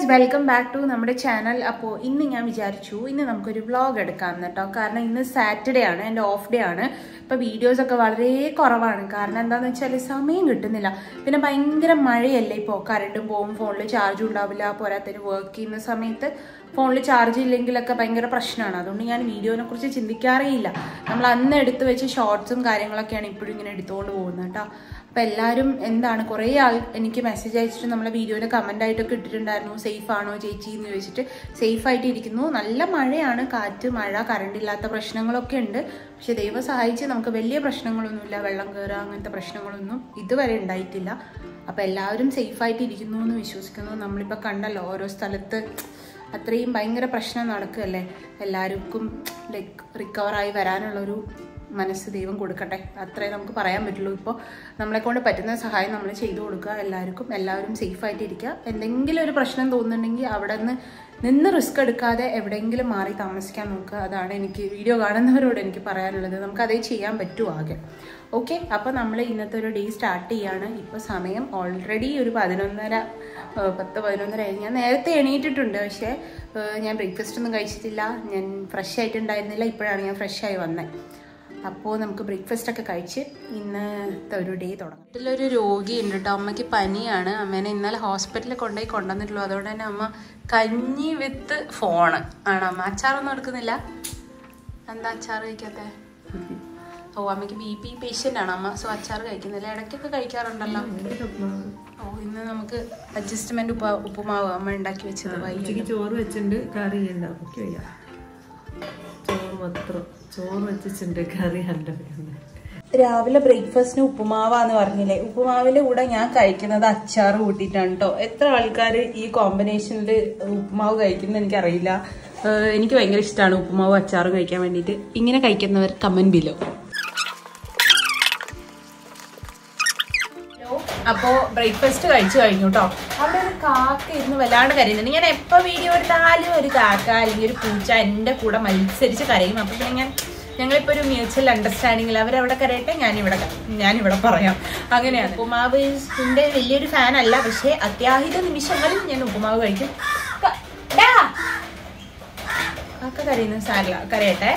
Welcome back to നമ്മുടെ channel അപ്പോൾ ഇന്ന് ഞാൻ വിചാരിച്ചു ഇന്ന് നമുക്കൊരു വ്ളോഗ് എടുക്കാം കേട്ടോ കാരണം ഇന്ന് സാറ്റർഡേ ആണ് എൻ്റെ ഓഫ് ഡേ ആണ് ഇപ്പോൾ വീഡിയോസ് ഒക്കെ വളരെ കുറവാണ് കാരണം എന്താണെന്ന് വെച്ചാൽ സമയം കിട്ടുന്നില്ല പിന്നെ ഭയങ്കര മഴയല്ലേ ഇപ്പോൾ കറണ്ടും പോവും ഫോണിൽ ചാർജും ഉണ്ടാവില്ല പോരാത്തതിന് വർക്ക് ചെയ്യുന്ന സമയത്ത് ഫോണിൽ ചാർജ് ഇല്ലെങ്കിലൊക്കെ ഭയങ്കര പ്രശ്നമാണ് അതുകൊണ്ട് ഞാൻ വീഡിയോനെ കുറിച്ച് ചിന്തിക്കാറേ ഇല്ല നമ്മൾ അന്ന് എടുത്ത് വെച്ച് ഷോർട്സും കാര്യങ്ങളൊക്കെയാണ് ഇപ്പോഴും ഇങ്ങനെ എടുത്തുകൊണ്ട് പോകുന്നത് കേട്ടോ അപ്പോൾ എല്ലാവരും എന്താണ് കുറേ ആൾ എനിക്ക് മെസ്സേജ് അയച്ചിട്ട് നമ്മളെ വീഡിയോയിൽ കമൻ്റ് ആയിട്ടൊക്കെ ഇട്ടിട്ടുണ്ടായിരുന്നു സേഫ് ആണോ ചേച്ചി എന്ന് ചോദിച്ചിട്ട് സേഫ് ആയിട്ട് ഇരിക്കുന്നു നല്ല മഴയാണ് കാറ്റ് മഴ കറണ്ട് ഇല്ലാത്ത പ്രശ്നങ്ങളൊക്കെ ഉണ്ട് പക്ഷെ ദൈവം സഹായിച്ച് നമുക്ക് വലിയ പ്രശ്നങ്ങളൊന്നുമില്ല വെള്ളം കയറുക അങ്ങനത്തെ പ്രശ്നങ്ങളൊന്നും ഇതുവരെ ഉണ്ടായിട്ടില്ല അപ്പോൾ എല്ലാവരും സേഫായിട്ട് ഇരിക്കുന്നു എന്ന് വിശ്വസിക്കുന്നു നമ്മളിപ്പോൾ കണ്ടല്ലോ ഓരോ സ്ഥലത്ത് അത്രയും ഭയങ്കര പ്രശ്നം നടക്കുകയല്ലേ എല്ലാവർക്കും ലൈക്ക് റിക്കവറായി വരാനുള്ളൊരു മനസ്സ് ദൈവം കൊടുക്കട്ടെ അത്രേ നമുക്ക് പറയാൻ പറ്റുള്ളൂ ഇപ്പോൾ നമ്മളെ കൊണ്ട് പറ്റുന്ന സഹായം നമ്മൾ ചെയ്തു കൊടുക്കുക എല്ലാവർക്കും എല്ലാവരും സേഫായിട്ട് ഇരിക്കുക എന്തെങ്കിലും ഒരു പ്രശ്നം തോന്നുന്നുണ്ടെങ്കിൽ അവിടെ നിന്ന് നിന്ന് റിസ്ക് എടുക്കാതെ എവിടെയെങ്കിലും മാറി താമസിക്കാൻ നോക്കുക അതാണ് എനിക്ക് വീഡിയോ കാണുന്നവരോട് എനിക്ക് പറയാനുള്ളത് നമുക്ക് അതേ ചെയ്യാൻ പറ്റുമോ ആകെ ഓക്കെ അപ്പോൾ നമ്മൾ ഇന്നത്തെ ഒരു ഡേ സ്റ്റാർട്ട് ചെയ്യാണ് ഇപ്പോൾ സമയം ഓൾറെഡി ഒരു പതിനൊന്നര ഏഹ് പത്ത് പതിനൊന്നര ആയി ഞാൻ നേരത്തെ എണീറ്റിട്ടുണ്ട് പക്ഷേ ഏഹ് ഞാൻ ബ്രേക്ക്ഫാസ്റ്റ് ഒന്നും കഴിച്ചിട്ടില്ല ഞാൻ ഫ്രഷ് ആയിട്ടുണ്ടായിരുന്നില്ല ഇപ്പോഴാണ് ഞാൻ ഫ്രഷ് ആയി വന്നത് അപ്പോൾ നമുക്ക് ബ്രേക്ക്ഫാസ്റ്റ് ഒക്കെ കഴിച്ച് ഇന്നത്തെ ഒരു ഡേ തുടങ്ങാം വീട്ടിലൊരു രോഗി ഉണ്ട് കേട്ടോ അമ്മയ്ക്ക് പനിയാണ് അമ്മേനെ ഇന്നലെ ഹോസ്പിറ്റലിൽ കൊണ്ടുപോയി കൊണ്ടുവന്നിട്ടുള്ളൂ അതുകൊണ്ട് തന്നെ അമ്മ കഞ്ഞി വിത്ത് ഫോണ് ആണ് അമ്മ അച്ചാറൊന്നും എടുക്കുന്നില്ല എന്താ അച്ചാർ കഴിക്കാത്ത ഓ അമ്മയ്ക്ക് ബി പി പേഷ്യൻ്റ് ആണ് അമ്മ സോ അച്ചാർ കഴിക്കുന്നില്ല ഇടയ്ക്കൊക്കെ കഴിക്കാറുണ്ടല്ലോ ഓ ഇന്ന് നമുക്ക് അഡ്ജസ്റ്റ്മെന്റ് ഉപ്പ ഉപ്പുമാവ് അമ്മ ഉണ്ടാക്കി വെച്ചത് വൈകി ഉച്ചയ്ക്ക് ചോറ് വെച്ചിട്ടുണ്ട് കറി ഉണ്ടാവും ഒക്കെ വയ്യ ചോറ് മാത്രം ചോറ് വെച്ചിട്ടുണ്ട് കറി അല്ല രാവിലെ ബ്രേക്ക്ഫാസ്റ്റിന് ഉപ്പുമാവാന്ന് പറഞ്ഞില്ലേ ഉപ്പുമാവിന്റെ കൂടെ ഞാൻ കഴിക്കുന്നത് അച്ചാർ കൂട്ടിയിട്ടാണ് കേട്ടോ എത്ര ആൾക്കാർ ഈ കോമ്പിനേഷനിൽ ഉപ്പുമാവ് കഴിക്കുന്നത് എനിക്കറിയില്ല ഏഹ് എനിക്ക് ഭയങ്കര ഇഷ്ടമാണ് ഉപ്പുമാവ് അച്ചാറും കഴിക്കാൻ വേണ്ടിയിട്ട് ഇങ്ങനെ കഴിക്കുന്നവർ കമന്റ് ബിലോ അപ്പോ ബ്രേക്ക്ഫാസ്റ്റ് കഴിച്ചു കഴിഞ്ഞു കേട്ടോ അവിടെ ഒരു കാക്ക ഇരുന്ന് വല്ലാണ്ട് കരയുന്നുണ്ട് ഞാൻ എപ്പോ വീഡിയോ എടുത്താലും ഒരു കാക്ക അല്ലെങ്കിൽ ഒരു പൂച്ച എന്റെ കൂടെ മത്സരിച്ച് കരയും അപ്പൊ പിന്നെ ഞാൻ ഞങ്ങളിപ്പോ ഒരു മ്യൂച്വൽ അണ്ടർസ്റ്റാൻഡിങ്ങിൽ അവരവിടെ കരയട്ടെ ഞാനിവിടെ ക- ഞാനിവിടെ പറയാം അങ്ങനെയാണ് ഉപ്പുമാവിന്റെ വലിയൊരു ഫാൻ അല്ല പക്ഷെ അത്യാഹിത നിമിഷങ്ങളിൽ ഞാൻ ഉപ്പുമാവ് കഴിക്കും ക- ഡാ. കാക്ക കരയുന്ന സാരില്ല കരയട്ടെ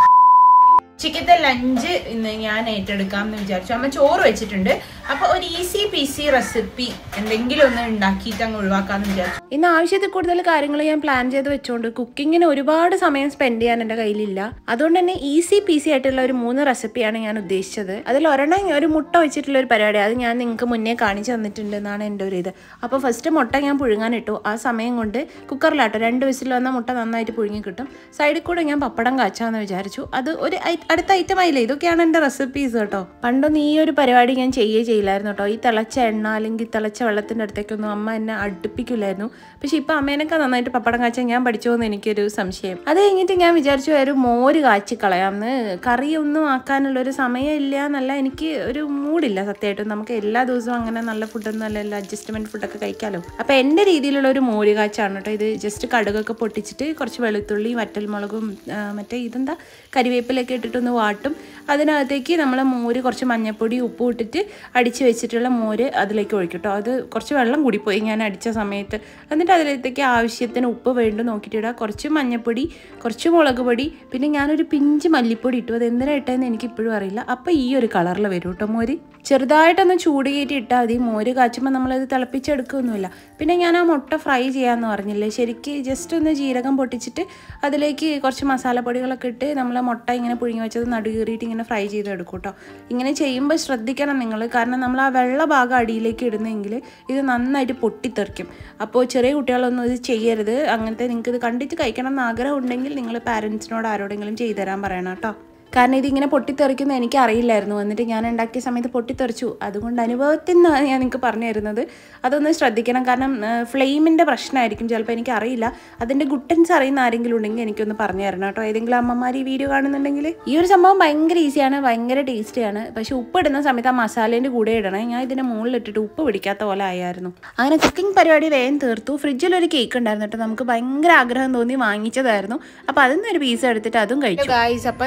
ഉച്ചക്കത്തെ ലഞ്ച് ഇന്ന് ഞാൻ ഏറ്റെടുക്കാം എന്ന് വിചാരിച്ചു അമ്മ ചോറ് വെച്ചിട്ടുണ്ട് അപ്പൊ ഒരു ഈസി പീസി റെസിപ്പി എന്തെങ്കിലും ഒന്ന് ഉണ്ടാക്കിയിട്ട് അങ്ങ് ഒഴിവാക്കാന്ന് വിചാരിച്ചു ഇന്ന് ആവശ്യത്തിൽ കൂടുതൽ കാര്യങ്ങൾ ഞാൻ പ്ലാൻ ചെയ്ത് വെച്ചോണ്ട് കുക്കിങ്ങിന് ഒരുപാട് സമയം സ്പെൻഡ് ചെയ്യാൻ എന്റെ കയ്യിലില്ല അതുകൊണ്ട് തന്നെ ഈസി പീസി ആയിട്ടുള്ള ഒരു മൂന്ന് റെസിപ്പിയാണ് ഞാൻ ഉദ്ദേശിച്ചത് അതിൽ ഒരെണ്ണം ഒരു മുട്ട വെച്ചിട്ടുള്ള ഒരു പരിപാടി അത് ഞാൻ നിങ്ങൾക്ക് മുന്നേ കാണിച്ചു തന്നിട്ടുണ്ട് എന്നാണ് എൻ്റെ ഒരു ഇത് അപ്പോൾ ഫസ്റ്റ് മുട്ട ഞാൻ പുഴുങ്ങാനിട്ടു ആ സമയം കൊണ്ട് കുക്കറിലാട്ടോ രണ്ട് വിസിൽ വന്ന മുട്ട നന്നായിട്ട് പുഴുങ്ങി കിട്ടും സൈഡിൽ കൂടെ ഞാൻ പപ്പടം കാച്ചാന്ന് വിചാരിച്ചു അത് ഒരു ഐ- അടുത്ത ഐറ്റം ആയില്ലേ ഇതൊക്കെയാണ് എൻ്റെ റെസിപ്പീസ് കേട്ടോ പണ്ടൊന്നും ഈ ഒരു പരിപാടി ഞാൻ ചെയ്യേ ചെയ്യില്ലായിരുന്നു കേട്ടോ ഈ തിളച്ച എണ്ണ അല്ലെങ്കിൽ തിളച്ച വെള്ളത്തിൻ്റെ അടുത്തേക്കൊന്നും അമ്മ എന്നെ അടുപ്പിക്കില്ലായിരുന്നു പക്ഷെ ഇപ്പം അമ്മേനൊക്കെ നന്നായിട്ട് പപ്പടം കാച്ചാൻ ഞാൻ പഠിച്ചോ എന്ന് എനിക്കൊരു സംശയം അത് കഴിഞ്ഞിട്ട് ഞാൻ വിചാരിച്ചു ഒരു മോര് കാച്ചി കളയാമെന്ന് കറിയൊന്നും ആക്കാനുള്ളൊരു സമയമില്ല എന്നല്ല എനിക്ക് ഒരു മൂഡില്ല സത്യമായിട്ടും നമുക്ക് എല്ലാ ദിവസവും അങ്ങനെ നല്ല ഫുഡൊന്നും അല്ലല്ലോ അഡ്ജസ്റ്റ്മെന്റ് ഫുഡൊക്കെ കഴിക്കാമല്ലോ അപ്പോൾ എൻ്റെ രീതിയിലുള്ള ഒരു മോര് കാച്ചാണ് കേട്ടോ ഇത് ജസ്റ്റ് കടുകൊക്കെ പൊട്ടിച്ചിട്ട് കുറച്ച് വെളുത്തുള്ളി വറ്റൽമുളകും ആ, മറ്റേ ഇതെന്താ കരിവേപ്പിലൊക്കെ ഇട്ടിട്ടൊന്ന് വാട്ടും അതിനകത്തേക്ക് നമ്മൾ മോര് കുറച്ച് മഞ്ഞൾപ്പൊടി ഉപ്പും ഇട്ടിട്ട് അടിച്ച് വെച്ചിട്ടുള്ള മോര് അതിലേക്ക് ഒഴിക്കും കേട്ടോ അത് കുറച്ച് വെള്ളം കൂടിപ്പോയി ഞാൻ അടിച്ച സമയത്ത് എന്നിട്ട് അതിലേക്ക് ആവശ്യത്തിന് ഉപ്പ് വേണ്ട നോക്കിയിട്ട് ഇടുക കുറച്ച് മഞ്ഞൾപ്പൊടി കുറച്ച് മുളക് പൊടി പിന്നെ ഞാനൊരു പിഞ്ച് മല്ലിപ്പൊടി ഇട്ടു അത് എന്തിനാ ഇട്ടതെന്ന് എനിക്ക് ഇപ്പോഴും അറിയില്ല അപ്പോൾ ഈ ഒരു കളറിൽ വരും കേട്ടോ മോര് ചെറുതായിട്ടൊന്ന് ചൂട് കയറ്റി ഇട്ടാൽ മതി മോര് കാച്ചുമ്പോൾ നമ്മളത് തിളപ്പിച്ചെടുക്കുകയൊന്നുമില്ല പിന്നെ ഞാൻ ആ മുട്ട ഫ്രൈ ചെയ്യാമെന്ന് പറഞ്ഞില്ലേ ശരിക്ക് ജസ്റ്റ് ഒന്ന് ജീരകം പൊട്ടിച്ചിട്ട് അതിലേക്ക് കുറച്ച് മസാലപ്പൊടികളൊക്കെ ഇട്ട് നമ്മൾ മുട്ട ഇങ്ങനെ പുഴുങ്ങി വെച്ചത് നടുകീറിയിട്ട് ഇങ്ങനെ ഫ്രൈ ചെയ്തെടുക്കും കേട്ടോ ഇങ്ങനെ ചെയ്യുമ്പോൾ ശ്രദ്ധിക്കണം നിങ്ങൾ കാരണം നമ്മൾ ആ വെള്ള ഭാഗം അടിയിലേക്ക് ഇടുന്നെങ്കിൽ ഇത് നന്നായിട്ട് പൊട്ടിത്തെറിക്കും അപ്പോൾ ചെറിയ കുട്ടികളൊന്നും ഇത് ചെയ്യരുത് അങ്ങനത്തെ നിങ്ങൾക്ക് ഇത് കണ്ടിട്ട് കഴിക്കണം എന്ന് ആഗ്രഹം ഉണ്ടെങ്കിൽ നിങ്ങൾ പാരൻസിനോട് ആരോടെങ്കിലും ചെയ്തു തരാൻ പറയണം കേട്ടോ കാരണം ഇതിങ്ങനെ പൊട്ടിത്തെറിക്കുന്ന എനിക്ക് അറിയില്ലായിരുന്നു എന്നിട്ട് ഞാൻ ഉണ്ടാക്കിയ സമയത്ത് പൊട്ടിത്തെറിച്ചു അതുകൊണ്ട് അനുഭവത്തിൽ നിന്നാണ് ഞാൻ നിങ്ങൾക്ക് പറഞ്ഞു തരുന്നത് അതൊന്ന് ശ്രദ്ധിക്കണം കാരണം ഫ്ലെയിമിൻ്റെ പ്രശ്നമായിരിക്കും ചിലപ്പോൾ എനിക്ക് അറിയില്ല അതിൻ്റെ ഗുട്ടൻസ് അറിയുന്ന ആരെങ്കിലും ഉണ്ടെങ്കിൽ എനിക്കൊന്ന് പറഞ്ഞു തരണം കേട്ടോ ഏതെങ്കിലും അമ്മമാർ ഈ വീഡിയോ കാണുന്നുണ്ടെങ്കിൽ ഈ ഒരു സംഭവം ഭയങ്കര ഈസിയാണ് ഭയങ്കര ടേസ്റ്റിയാണ് പക്ഷെ ഉപ്പ് ഇടുന്ന സമയത്ത് ആ മസാലേൻ്റെ കൂടെ ഇടണം ഞാൻ ഇതിൻ്റെ മുകളിൽ ഇട്ടിട്ട് ഉപ്പ് പിടിക്കാത്ത പോലെ ആയിരുന്നു അങ്ങനെ കുക്കിംഗ് പരിപാടി വേഗം തീർത്തു ഫ്രിഡ്ജിൽ ഒരു കേക്ക് ഉണ്ടായിരുന്നു കേട്ടോ നമുക്ക് ഭയങ്കര ആഗ്രഹം തോന്നി വാങ്ങിച്ചതായിരുന്നു അപ്പോൾ അതിൽ നിന്ന് ഒരു പീസ് എടുത്തിട്ട് അതും കഴിച്ചു ഗായ്സ് അപ്പം നമ്മൾ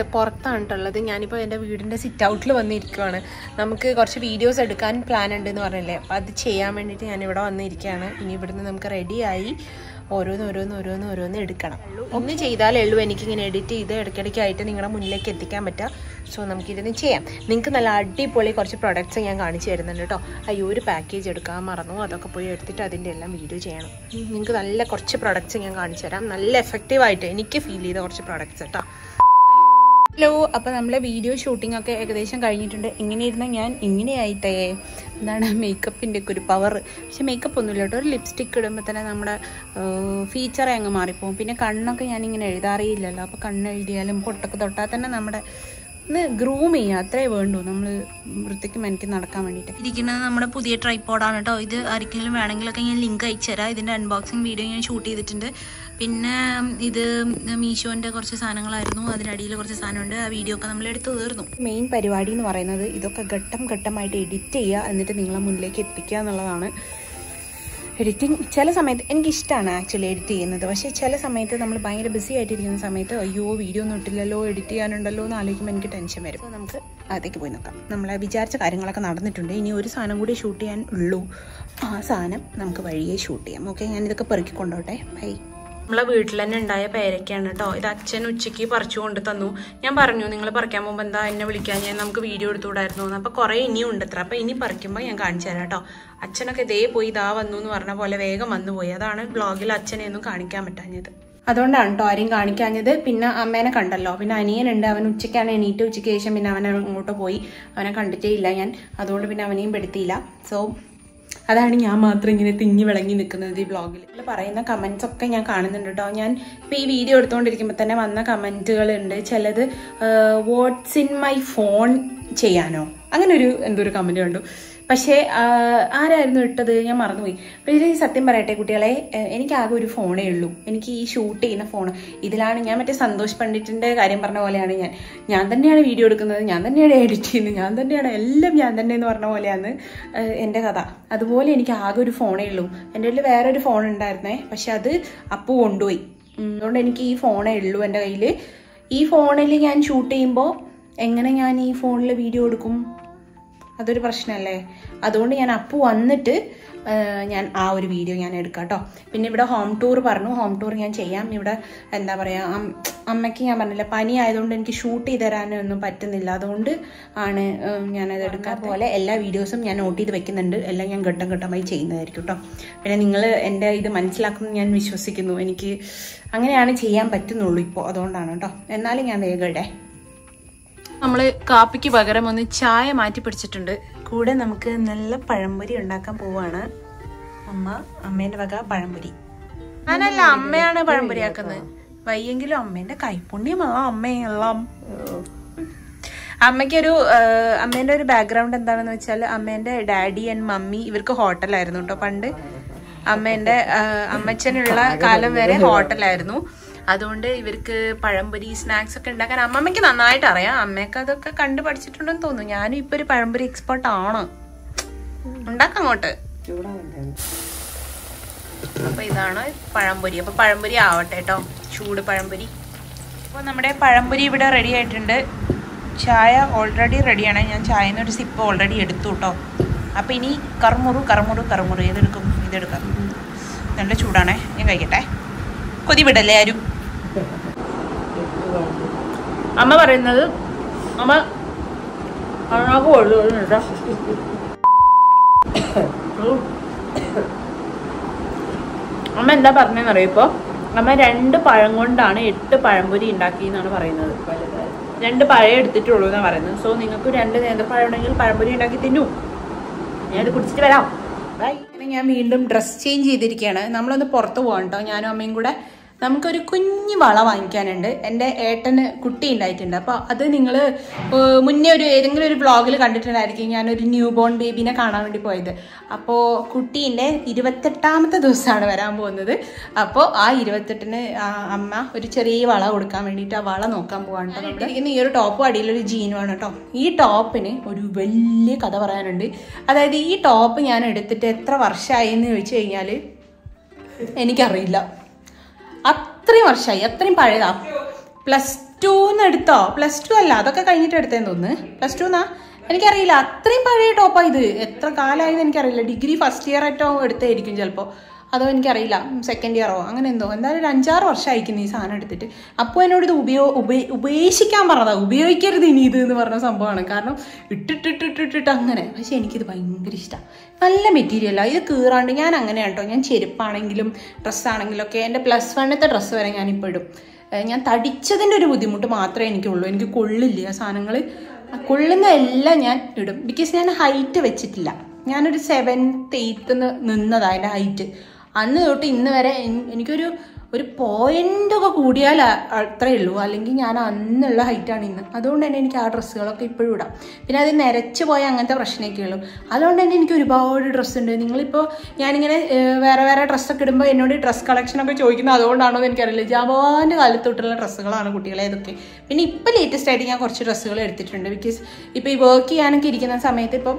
പുറത്താണ് കേട്ടുള്ളത് ഞാനിപ്പോൾ എൻ്റെ വീടിൻ്റെ സിറ്റ് ഔട്ടിൽ വന്നിരിക്കുവാണ് നമുക്ക് കുറച്ച് വീഡിയോസ് എടുക്കാൻ പ്ലാൻ ഉണ്ട് എന്ന് പറഞ്ഞില്ലേ അപ്പോൾ അത് ചെയ്യാൻ വേണ്ടിയിട്ട് ഞാൻ ഇവിടെ വന്നിരിക്കുകയാണ് ഇനി ഇവിടുന്ന് നമുക്ക് റെഡിയായി ഓരോന്ന് ഓരോന്ന് ഓരോന്ന് ഓരോന്ന് എടുക്കണം ഒന്ന് ചെയ്താലേ ഉള്ളൂ എനിക്കിങ്ങനെ എഡിറ്റ് ചെയ്ത് ഇടയ്ക്കിടയ്ക്കായിട്ട് നിങ്ങളുടെ മുന്നിലേക്ക് എത്തിക്കാൻ പറ്റുക സോ നമുക്കിരുന്ന് ചെയ്യാം നിങ്ങൾക്ക് നല്ല അടിപൊളി കുറച്ച് പ്രൊഡക്ട്സ് ഞാൻ കാണിച്ചു തരുന്നുണ്ട് കേട്ടോ അയ്യോ ഒരു പാക്കേജ് എടുക്കാൻ മറന്നു അതൊക്കെ പോയി എടുത്തിട്ട് അതിൻ്റെ എല്ലാം വീഡിയോ ചെയ്യണം നിങ്ങൾക്ക് നല്ല കുറച്ച് പ്രൊഡക്ട്സ് ഞാൻ കാണിച്ചു തരാം നല്ല എഫക്റ്റീവായിട്ട് എനിക്ക് ഫീൽ ചെയ്ത കുറച്ച് പ്രൊഡക്ട്സ് കേട്ടോ ഹലോ അപ്പോൾ നമ്മളെ വീഡിയോ ഷൂട്ടിംഗ് ഒക്കെ ഏകദേശം കഴിഞ്ഞിട്ടുണ്ട് ഇങ്ങനെ ഇരുന്ന ഞാൻ ഇങ്ങനെയായിട്ടേ എന്താണ് മേക്കപ്പിൻ്റെ ഒക്കെ ഒരു പവർ പക്ഷെ മേക്കപ്പ് ഒന്നുമില്ല കേട്ടോ ഒരു ലിപ്സ്റ്റിക്ക് ഇടുമ്പോൾ തന്നെ നമ്മുടെ ഫീച്ചറെ അങ്ങ് മാറിപ്പോകും പിന്നെ കണ്ണൊക്കെ ഞാനിങ്ങനെ എഴുതാറിയില്ലല്ലോ അപ്പോൾ കണ്ണ് എഴുതിയാലും പൊട്ടൊക്കെ തൊട്ടാൽ തന്നെ നമ്മുടെ ഒന്ന് ഗ്രൂം ചെയ്യുക അത്രേ വേണ്ടൂ നമ്മൾ വൃത്തിക്ക് മെനക്ക് നടക്കാൻ വേണ്ടിയിട്ട് ഇരിക്കുന്നത് നമ്മുടെ പുതിയ ട്രൈപ്പോഡാണ് കേട്ടോ ഇത് ആർക്കെങ്കിലും വേണമെങ്കിലൊക്കെ ഞാൻ ലിങ്ക് അയച്ചു തരാം ഇതിൻ്റെ അൺബോക്സിങ് വീഡിയോ ഞാൻ ഷൂട്ട് ചെയ്തിട്ടുണ്ട് പിന്നെ ഇത് മീഷോൻ്റെ കുറച്ച് സാധനങ്ങളായിരുന്നു അതിനടിയിൽ കുറച്ച് സാധനമുണ്ട് ആ വീഡിയോ ഒക്കെ നമ്മൾ എടുത്ത് തീർന്നു മെയിൻ പരിപാടി എന്ന് പറയുന്നത് ഇതൊക്കെ ഘട്ടം ഘട്ടമായിട്ട് എഡിറ്റ് ചെയ്യുക എന്നിട്ട് നിങ്ങളെ മുന്നിലേക്ക് എത്തിക്കുക എന്നുള്ളതാണ് എഡിറ്റിംഗ് ചില സമയത്ത് എനിക്കിഷ്ടമാണ് ആക്ച്വലി എഡിറ്റ് ചെയ്യുന്നത് പക്ഷേ ചില സമയത്ത് നമ്മൾ ഭയങ്കര ബിസി ആയിട്ടിരിക്കുന്ന സമയത്ത് അയ്യോ വീഡിയോ ഒന്നും ഇട്ടില്ലല്ലോ എഡിറ്റ് ചെയ്യാനുണ്ടല്ലോ എന്ന് ആലോചിക്കുമ്പോൾ എനിക്ക് ടെൻഷൻ വരും അപ്പോൾ നമുക്ക് അതേക്ക് പോയി നോക്കാം നമ്മളെ വിചാരിച്ച കാര്യങ്ങളൊക്കെ നടന്നിട്ടുണ്ട് ഇനി ഒരു സാധനം കൂടി ഷൂട്ട് ചെയ്യാൻ ഉള്ളൂ ആ സാധനം നമുക്ക് വഴിയെ ഷൂട്ട് ചെയ്യാം ഓക്കെ ഞാനിതൊക്കെ പെറുക്കി കൊണ്ടോട്ടെ ബൈ നമ്മളെ വീട്ടിൽ തന്നെ ഉണ്ടായ പേരയ്ക്കാണ് കേട്ടോ ഇത് അച്ഛൻ ഉച്ചയ്ക്ക് പറിച്ചു കൊണ്ട് തന്നു ഞാൻ പറഞ്ഞു നിങ്ങൾ പറിക്കാൻ പോകുമ്പോൾ എന്താ എന്നെ വിളിക്കാൻ ഞാൻ നമുക്ക് വീഡിയോ എടുത്തുകൂടായിരുന്നു എന്ന് അപ്പോൾ കുറേ ഇനിയും ഉണ്ട് അത്ര അപ്പോൾ ഇനി പറിക്കുമ്പോൾ ഞാൻ കാണിച്ചു തരാം കേട്ടോ അച്ഛനൊക്കെ ഇതേ പോയി ഇതാ വന്നു എന്ന് പറഞ്ഞ പോലെ വേഗം വന്നു പോയി അതാണ് ബ്ലോഗിൽ അച്ഛനെ ഒന്നും കാണിക്കാൻ പറ്റാഞ്ഞത് അതുകൊണ്ടാണ് കേട്ടോ ആരെയും കാണിക്കാഞ്ഞത് പിന്നെ അമ്മേനെ കണ്ടല്ലോ പിന്നെ അനിയനുണ്ട് അവൻ ഉച്ചയ്ക്കാണ് എണീറ്റ് ഉച്ചയ്ക്ക് ശേഷം പിന്നെ അവൻ അങ്ങോട്ട് പോയി അവനെ കണ്ടിട്ടേ ഇല്ല ഞാൻ അതുകൊണ്ട് പിന്നെ അവനെയും പെടുത്തിയില്ല സോ അതാണ് ഞാൻ മാത്രം ഇങ്ങനെ തിങ്ങി വിളങ്ങി നിൽക്കുന്നത് ഈ ബ്ലോഗിൽ പറയുന്ന കമൻസ് ഒക്കെ ഞാൻ കാണുന്നുണ്ട് കേട്ടോ ഞാൻ ഇപ്പോൾ ഈ വീഡിയോ എടുത്തുകൊണ്ടിരിക്കുമ്പോൾ തന്നെ വന്ന കമൻറ്റുകളുണ്ട് ചിലത് വാട്ട്സ് ഇൻ മൈ ഫോൺ ചെയ്യാനോ അങ്ങനെ ഒരു എന്തോ ഒരു കമൻറ്റ് കണ്ടു പക്ഷേ ആരായിരുന്നു ഇട്ടത് ഞാൻ മറന്നുപോയി അപ്പോൾ ഇതിൽ സത്യം പറയട്ടെ കുട്ടികളെ എനിക്ക് ആകെ ഒരു ഫോണേ ഉള്ളൂ എനിക്ക് ഈ ഷൂട്ട് ചെയ്യുന്ന ഫോൺ ഇതിലാണ് ഞാൻ മറ്റേ സന്തോഷ് പണ്ഡിറ്റിൻ്റെ കാര്യം പറഞ്ഞ പോലെയാണ് ഞാൻ ഞാൻ തന്നെയാണ് വീഡിയോ എടുക്കുന്നത് ഞാൻ തന്നെയാണ് എഡിറ്റ് ചെയ്യുന്നത് ഞാൻ തന്നെയാണ് എല്ലാം ഞാൻ തന്നെ എന്ന് പറഞ്ഞ പോലെയാണ് എൻ്റെ കഥ അതുപോലെ എനിക്ക് ആകെ ഒരു ഫോണേ ഉള്ളൂ എൻ്റെ കയ്യിൽ വേറൊരു ഫോൺ ഉണ്ടായിരുന്നേ പക്ഷെ അത് അപ്പു കൊണ്ടുപോയി അതുകൊണ്ട് എനിക്ക് ഈ ഫോണേ ഉള്ളൂ എൻ്റെ കയ്യിൽ ഈ ഫോണിൽ ഞാൻ ഷൂട്ട് ചെയ്യുമ്പോൾ എങ്ങനെ ഞാൻ ഈ ഫോണിൽ വീഡിയോ എടുക്കും അതൊരു പ്രശ്നമല്ലേ അതുകൊണ്ട് ഞാൻ അപ്പു വന്നിട്ട് ഞാൻ ആ ഒരു വീഡിയോ ഞാൻ എടുക്കാം കേട്ടോ പിന്നെ ഇവിടെ ഹോം ടൂർ പറഞ്ഞു ഹോം ടൂർ ഞാൻ ചെയ്യാം ഇവിടെ എന്താ പറയുക അമ്മയ്ക്ക് ഞാൻ പറഞ്ഞില്ല പനി ആയതുകൊണ്ട് എനിക്ക് ഷൂട്ട് ചെയ്ത് തരാനൊന്നും പറ്റുന്നില്ല അതുകൊണ്ട് ആണ് ഞാനത് എടുക്കാൻ പോലെ എല്ലാ വീഡിയോസും ഞാൻ നോട്ട് ചെയ്ത് വെക്കുന്നുണ്ട് എല്ലാം ഞാൻ ഘട്ടം ഘട്ടമായി ചെയ്യുന്നതായിരിക്കും കേട്ടോ പിന്നെ നിങ്ങൾ എൻ്റെ ഇത് മനസ്സിലാക്കുമെന്ന് ഞാൻ വിശ്വസിക്കുന്നു എനിക്ക് അങ്ങനെയാണ് ചെയ്യാൻ പറ്റുന്നുള്ളൂ ഇപ്പോൾ അതുകൊണ്ടാണ് കേട്ടോ എന്നാലും ഞാൻ വേഗം ഇടേ നമ്മൾ കാപ്പിക്ക് പകരം ഒന്ന് ചായ മാറ്റി പിടിച്ചിട്ടുണ്ട് കൂടെ നമുക്ക് നല്ല പഴംപൊരി ഉണ്ടാക്കാൻ പോവാണ് അമ്മ അമ്മേന്റെ വക പഴംപൊരി ഞാനല്ല അമ്മയാണ് പഴംപൊരി ആക്കുന്നത് വയ്യെങ്കിലും അമ്മേന്റെ കൈപ്പുണ്യമാ അമ്മയെല്ലാം അമ്മയ്ക്കൊരു അമ്മേന്റെ ഒരു ബാക്ക്ഗ്രൗണ്ട് എന്താണെന്ന് വെച്ചാൽ അമ്മേന്റെ ഡാഡി ആൻഡ് മമ്മി ഇവർക്ക് ഹോട്ടലായിരുന്നു കേട്ടോ പണ്ട് അമ്മേന്റെ അമ്മച്ചനുള്ള കാലം വരെ ഹോട്ടലായിരുന്നു അതുകൊണ്ട് ഇവർക്ക് പഴംപൊരി സ്നാക്സ് ഒക്കെ ഉണ്ടാക്കാൻ അമ്മമ്മയ്ക്ക് നന്നായിട്ട് അറിയാം അമ്മയൊക്കെ അതൊക്കെ കണ്ടു പഠിച്ചിട്ടുണ്ടെന്ന് തോന്നുന്നു ഞാനും ഇപ്പൊ ഒരു പഴംപൊരി എക്സ്പേർട്ട് ആണ് ഉണ്ടാക്കാം അങ്ങോട്ട് അപ്പൊ ഇതാണ് പഴംപൊരി അപ്പൊ പഴംപൊരി ആവട്ടെ കേട്ടോ ചൂട് പഴംപൊരി അപ്പൊ നമ്മുടെ പഴംപൊരി ഇവിടെ റെഡി ആയിട്ടുണ്ട് ചായ ഓൾറെഡി റെഡിയാണ് ഞാൻ ചായന്ന് ഒരു സിപ്പ് ഓൾറെഡി എടുത്തു കേട്ടോ അപ്പൊ ഇനി കറുമുറു കറുമുറു കറുമുറു ഏതെടുക്കും ഇതെടുക്കാം നല്ല ചൂടാണേ ഞാൻ കഴിക്കട്ടെ കൊതി വിടല്ലേ ആരും അമ്മ പറയുന്നത് അമ്മ അണ്ണാക്ക് കൊള്ളുന്നുണ്ടോ അമ്മ എന്താ പറഞ്ഞതെന്നറിയോ ഇപ്പോൾ അമ്മ രണ്ട് പഴം കൊണ്ടാണ് എട്ട് പഴംപൊരി ഉണ്ടാക്കി എന്നാണ് പറയുന്നത് രണ്ട് പഴം എടുത്തിട്ടുള്ളൂ എന്നാണ് പറയുന്നത് സോ നിങ്ങൾക്ക് രണ്ട് നേന്ത്രപ്പഴം ഉണ്ടെങ്കിൽ പഴംപൊരി ഉണ്ടാക്കി തിന്നു ഞാനത് കുടിച്ചിട്ട് വരാം ബൈ ഞാൻ വീണ്ടും ഡ്രസ് ചേഞ്ച് ചെയ്തിരിക്കുകയാണ് നമ്മളൊന്ന് പുറത്ത് പോകാം കേട്ടോ ഞാനും അമ്മയും കൂടെ നമുക്കൊരു കുഞ്ഞു വള വാങ്ങിക്കാനുണ്ട് എൻ്റെ ഏട്ടന് കുട്ടി ഉണ്ടായിട്ടുണ്ട് അപ്പോൾ അത് നിങ്ങൾ മുന്നേ ഒരു ഏതെങ്കിലും ഒരു വ്ളോഗിൽ കണ്ടിട്ടുണ്ടായിരിക്കും ഞാനൊരു ന്യൂ ബോൺ ബേബിനെ കാണാൻ വേണ്ടി പോയത് അപ്പോൾ കുട്ടീൻ്റെ ഇരുപത്തെട്ടാമത്തെ ദിവസമാണ് വരാൻ പോകുന്നത് അപ്പോൾ ആ ഇരുപത്തെട്ടിന് ആ അമ്മ ഒരു ചെറിയ വള കൊടുക്കാൻ വേണ്ടിയിട്ട് ആ വള നോക്കാൻ പോകാണ് കേട്ടോ ഇരിക്കുന്ന ഈ ഒരു ടോപ്പും അടിയിലൊരു ജീനുമാണ് കേട്ടോ ഈ ടോപ്പിന് ഒരു വലിയ കഥ പറയാനുണ്ട് അതായത് ഈ ടോപ്പ് ഞാൻ എടുത്തിട്ട് എത്ര വർഷമായി എന്ന് ചോദിച്ചു കഴിഞ്ഞാൽ എനിക്കറിയില്ല അത്രയും വർഷമായി അത്രയും പഴയതാ പ്ലസ് ടൂന്ന് എടുത്തോ പ്ലസ് ടു അല്ല അതൊക്കെ കഴിഞ്ഞിട്ട് എടുത്തേന്ന് തോന്നുന്നു പ്ലസ് ടു എന്നാ എനിക്കറിയില്ല അത്രയും പഴയ ടോപ്പാ ഇത് എത്ര കാലമായെന്ന് എനിക്കറിയില്ല ഡിഗ്രി ഫസ്റ്റ് ഇയർ ആയിട്ടോ എടുത്തായിരിക്കും ചിലപ്പോൾ അതോ എനിക്കറിയില്ല സെക്കൻഡ് ഇയറോ അങ്ങനെ എന്തോ എന്തായാലും ഒരു അഞ്ചാറ് വർഷമായിരിക്കുന്നു ഈ സാധനം എടുത്തിട്ട് അപ്പോൾ എന്നോട് ഇത് ഉപയോ ഉപ- ഉപേക്ഷിക്കാൻ പറഞ്ഞതാ ഉപയോഗിക്കരുത് ഇനി ഇത് എന്ന് പറഞ്ഞ സംഭവമാണ് കാരണം ഇട്ടിട്ടിട്ടിട്ടിട്ടിട്ട് അങ്ങനെ പക്ഷെ എനിക്കിത് ഭയങ്കര ഇഷ്ടമാണ് നല്ല മെറ്റീരിയലാണ് ഇത് കീറാണ്ട് ഞാൻ അങ്ങനെയാണ് കേട്ടോ ഞാൻ ചെരുപ്പാണെങ്കിലും ഡ്രസ്സാണെങ്കിലും ഒക്കെ എൻ്റെ പ്ലസ് വണ്ണത്തെ ഡ്രസ്സ് വരെ ഞാനിപ്പോൾ ഇടും ഏഹ് ഞാൻ തടിച്ചതിൻ്റെ ഒരു ബുദ്ധിമുട്ട് മാത്രമേ എനിക്കുള്ളൂ എനിക്ക് കൊള്ളില്ല ആ സാധനങ്ങൾ കൊള്ളുന്ന എല്ലാം ഞാൻ ഇടും ബിക്കോസ് ഞാൻ ഹൈറ്റ് വെച്ചിട്ടില്ല ഞാനൊരു സെവൻത്ത് എയ്ത്ത് നിന്നതാണ് എൻ്റെ ഹൈറ്റ് അന്ന് തൊട്ട് ഇന്ന് വരെ എൻ- എനിക്കൊരു ഒരു പോയിന്റ് ഒക്കെ കൂടിയാൽ അ- അത്രേ ഉള്ളൂ അല്ലെങ്കിൽ ഞാൻ അന്നുള്ള ഹൈറ്റാണ് ഇന്ന് അതുകൊണ്ട് തന്നെ എനിക്ക് ആ ഡ്രസ്സുകളൊക്കെ ഇപ്പോഴും ഇടാം പിന്നെ അത് നിരച്ച് പോയ അങ്ങനത്തെ പ്രശ്നമൊക്കെ ഉള്ളൂ അതുകൊണ്ട് തന്നെ എനിക്ക് ഒരുപാട് ഡ്രസ്സ് ഉണ്ട് നിങ്ങളിപ്പോൾ ഞാനിങ്ങനെ ഏഹ്, വേറെ വേറെ ഡ്രസ്സൊക്കെ ഇടുമ്പോൾ എന്നോട് ഡ്രസ്സ് കളക്ഷനൊക്കെ ചോദിക്കുന്നത് അതുകൊണ്ടാണോ എന്ന് എനിക്കറിയില്ല ജവാൻ്റെ കാലത്ത് തൊട്ടുള്ള ഡ്രസ്സുകളാണ് കുട്ടികളെ ഇതൊക്കെ പിന്നെ ഇപ്പോൾ ലേറ്റസ്റ്റ് ആയിട്ട് ഞാൻ കുറച്ച് ഡ്രസ്സുകൾ എടുത്തിട്ടുണ്ട് ബിക്കോസ് ഇപ്പോൾ ഈ വർക്ക് ചെയ്യാനൊക്കെ ഇരിക്കുന്ന സമയത്ത് ഇപ്പം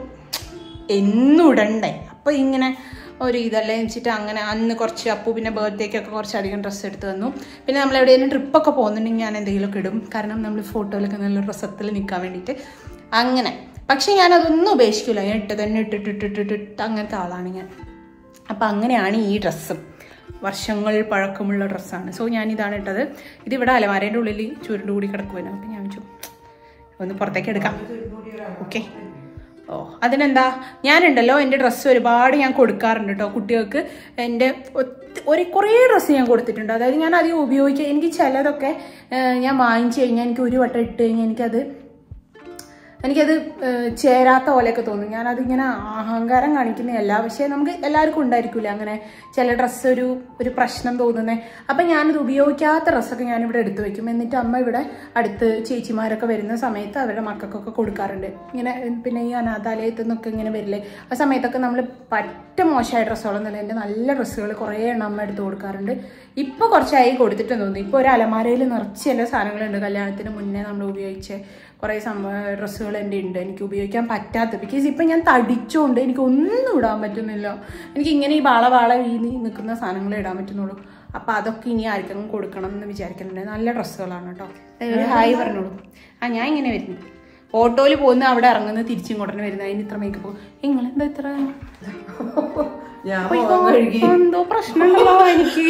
എന്നും ഇടണ്ടേ അപ്പോൾ ഇങ്ങനെ ഒരു ഇതല്ലേ വെച്ചിട്ട് അങ്ങനെ അന്ന് കുറച്ച് അപ്പു പിന്നെ ബർത്ത്ഡേക്കൊക്കെ കുറച്ചധികം ഡ്രസ്സ് എടുത്ത് തന്നു പിന്നെ നമ്മൾ എവിടെയെങ്കിലും ട്രിപ്പൊക്കെ പോകുന്നുണ്ടെങ്കിൽ ഞാൻ എന്തെങ്കിലുമൊക്കെ ഇടും കാരണം നമ്മൾ ഫോട്ടോയിലൊക്കെ നല്ല ഡ്രസ്സത്തിൽ നിൽക്കാൻ വേണ്ടിയിട്ട് അങ്ങനെ പക്ഷേ ഞാൻ അതൊന്നും ഉപേക്ഷിക്കില്ല ഞാൻ ഇട്ട് തന്നെ ഇട്ടിട്ടിട്ടിട്ടിട്ട് അങ്ങനത്തെ ആളാണ് ഞാൻ അപ്പം അങ്ങനെയാണ് ഈ ഡ്രസ്സും വർഷങ്ങൾ പഴക്കമുള്ള ഡ്രസ്സാണ് സോ ഞാൻ ഇതാണ് ഇട്ടത് ഇതിവിടെ അലമാരേൻ്റെ ഉള്ളിൽ ചുരുണ്ട് കൂടി കിടക്കുവായിരുന്നു അപ്പം ഞാൻ വെച്ചു ഒന്ന് പുറത്തേക്ക് എടുക്കാം ഓക്കെ ഓ അതിനെന്താ ഞാനുണ്ടല്ലോ എൻ്റെ ഡ്രസ്സ് ഒരുപാട് ഞാൻ കൊടുക്കാറുണ്ട് കേട്ടോ കുട്ടികൾക്ക് എൻ്റെ ഒത്തി- ഒരു കുറേ ഡ്രസ്സ് ഞാൻ കൊടുത്തിട്ടുണ്ട് അതായത് ഞാൻ അധികം ഉപയോഗിക്കുക എനിക്ക് ചിലതൊക്കെ ഏഹ്, ഞാൻ വാങ്ങിച്ചു കഴിഞ്ഞാൽ എനിക്ക് ഒരു വട്ടം ഇട്ട് കഴിഞ്ഞാൽ എനിക്കത് എനിക്കത് ഏഹ്, ചേരാത്ത പോലെയൊക്കെ തോന്നും ഞാനതിങ്ങനെ അഹങ്കാരം കാണിക്കുന്നതല്ല പക്ഷേ നമുക്ക് എല്ലാവർക്കും ഉണ്ടായിരിക്കില്ല അങ്ങനെ ചില ഡ്രസ്സ് ഒരു ഒരു പ്രശ്നം തോന്നുന്നത് അപ്പം ഞാനത് ഉപയോഗിക്കാത്ത ഡ്രസ്സൊക്കെ ഞാനിവിടെ എടുത്തു വെക്കും എന്നിട്ട് അമ്മ ഇവിടെ അടുത്ത് ചേച്ചിമാരൊക്കെ വരുന്ന സമയത്ത് അവരുടെ മക്കൾക്കൊക്കെ കൊടുക്കാറുണ്ട് ഇങ്ങനെ ഏഹ്, പിന്നെ ഈ അനാഥാലയത്തിൽ നിന്നൊക്കെ ഇങ്ങനെ വരില്ലേ ആ സമയത്തൊക്കെ നമ്മൾ പറ്റ മോശമായ ഡ്രസ്സുകളൊന്നുമില്ല എൻ്റെ നല്ല ഡ്രസ്സുകൾ കുറേ എണ്ണം അമ്മ എടുത്ത് കൊടുക്കാറുണ്ട് ഇപ്പോൾ കുറച്ചായി കൊടുത്തിട്ട് തോന്നുന്നു ഇപ്പോൾ ഒരു അലമാരയിൽ നിറച്ച് എല്ലാ സാധനങ്ങളുണ്ട് കല്യാണത്തിന് മുന്നേ നമ്മൾ ഉപയോഗിച്ച കുറേ സംഭവ ഡ്രസ്സുകൾ എൻ്റെ ഉണ്ട് എനിക്ക് ഉപയോഗിക്കാൻ പറ്റാത്ത ബിക്കോസ് ഇപ്പം ഞാൻ തടിച്ചുകൊണ്ട് എനിക്ക് ഒന്നും ഇടാൻ പറ്റുന്നില്ല എനിക്ക് ഇങ്ങനെ ഈ വാള വാള വീണി നിൽക്കുന്ന സാധനങ്ങൾ ഇടാൻ പറ്റുന്നുള്ളൂ അപ്പം അതൊക്കെ ഇനി ആർക്കെങ്കിലും കൊടുക്കണം എന്ന് വിചാരിക്കുന്നുണ്ട് നല്ല ഡ്രസ്സുകളാണ് കേട്ടോ ഒരു ഹായ് പറഞ്ഞോളൂ ആ ഞാൻ ഇങ്ങനെ വരുന്നു ഓട്ടോയിൽ പോകുന്ന അവിടെ ഇറങ്ങുന്നത് തിരിച്ചും കൊണ്ടു വരുന്നത് അതിന് ഇത്ര മേക്കപ്പ് നിങ്ങളെന്താ ഇത്ര ഞാൻ അയ്യോ, എന്തോ പ്രശ്നമുണ്ടല്ലോ എനിക്ക്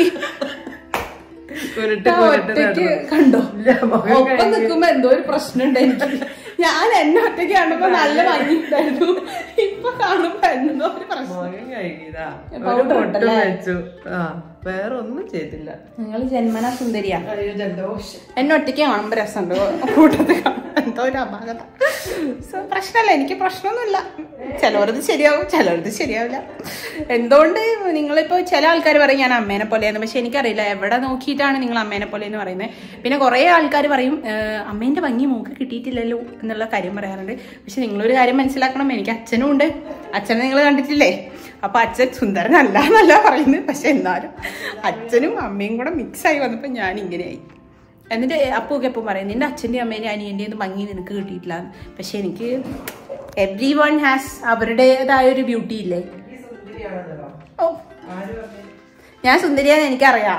കുരുട്ട് ഞാൻ ഒറ്റയ്ക്ക് കണ്ടോ ഒപ്പം നിൽക്കുമ്പോ എന്തോ ഒരു പ്രശ്നമുണ്ട് എനിക്ക് ഞാൻ എന്നെ ഒറ്റയ്ക്ക് കണ്ടപ്പോ നല്ല ഭംഗിയുണ്ടായിരുന്നു ഇപ്പൊ കാണുമ്പോ എന്തോ ഒരു പ്രശ്നം മകൻ കഴുകിയതാ ഇപ്പൊ ഒരു അവിടെ പൊട്ട് ഉണ്ടല്ലേ? വെച്ചു ആ വേറെ ഒന്നും ചെയ്തില്ല നിങ്ങൾ ജന്മന സുന്ദരിയാ അയ്യോ ജലദോഷം എന്നെ ഒറ്റയ്ക്ക് കാണുമ്പോ രസമുണ്ട് കൂട്ടത്തിൽ കാണുമ്പോ എന്തോ ഒരു അപാകത So, പ്രശ്നമല്ല എനിക്ക് പ്രശ്നമൊന്നുമില്ല ചിലവരത് ശരിയാവും ചിലവരത് ശരിയാവില്ല എന്തുകൊണ്ട് നിങ്ങളിപ്പോൾ ചില ആൾക്കാർ പറയും ഞാൻ അമ്മേനെ പോലെയെന്ന് പക്ഷെ എനിക്കറിയില്ല എവിടെ നോക്കിയിട്ടാണ് നിങ്ങൾ അമ്മേനെ പോലെ എന്ന് പറയുന്നത് പിന്നെ കുറേ ആൾക്കാർ പറയും "ഏഹ്, അമ്മേൻ്റെ ഭംഗി മൂക്ക് കിട്ടിയിട്ടില്ലല്ലോ എന്നുള്ള കാര്യം പറയാറുണ്ട് പക്ഷെ നിങ്ങളൊരു കാര്യം മനസ്സിലാക്കണം എനിക്ക് അച്ഛനും ഉണ്ട് അച്ഛനെ നിങ്ങൾ കണ്ടിട്ടില്ലേ അപ്പൊ അച്ഛൻ സുന്ദരനല്ല എന്നല്ല പറയുന്നത് പക്ഷെ എന്നാലും അച്ഛനും അമ്മയും കൂടെ മിക്സ് ആയി വന്നപ്പോൾ ഞാൻ ഇങ്ങനെയായി എന്നിട്ട് അപ്പൊക്കെ എപ്പോൾ പറയും നിന്റെ അച്ഛൻ്റെ അമ്മേൻ്റെ അനിയൻ്റെ ഒന്നും ഭംഗി നിനക്ക് കിട്ടിയിട്ടില്ല എന്ന്." പക്ഷെ എനിക്ക് എവ്രി വൺ ഹാസ് അവരുടേതായ ഒരു ബ്യൂട്ടി ഇല്ലേ ഓ ഞാൻ സുന്ദരിയാന്ന് എനിക്കറിയാം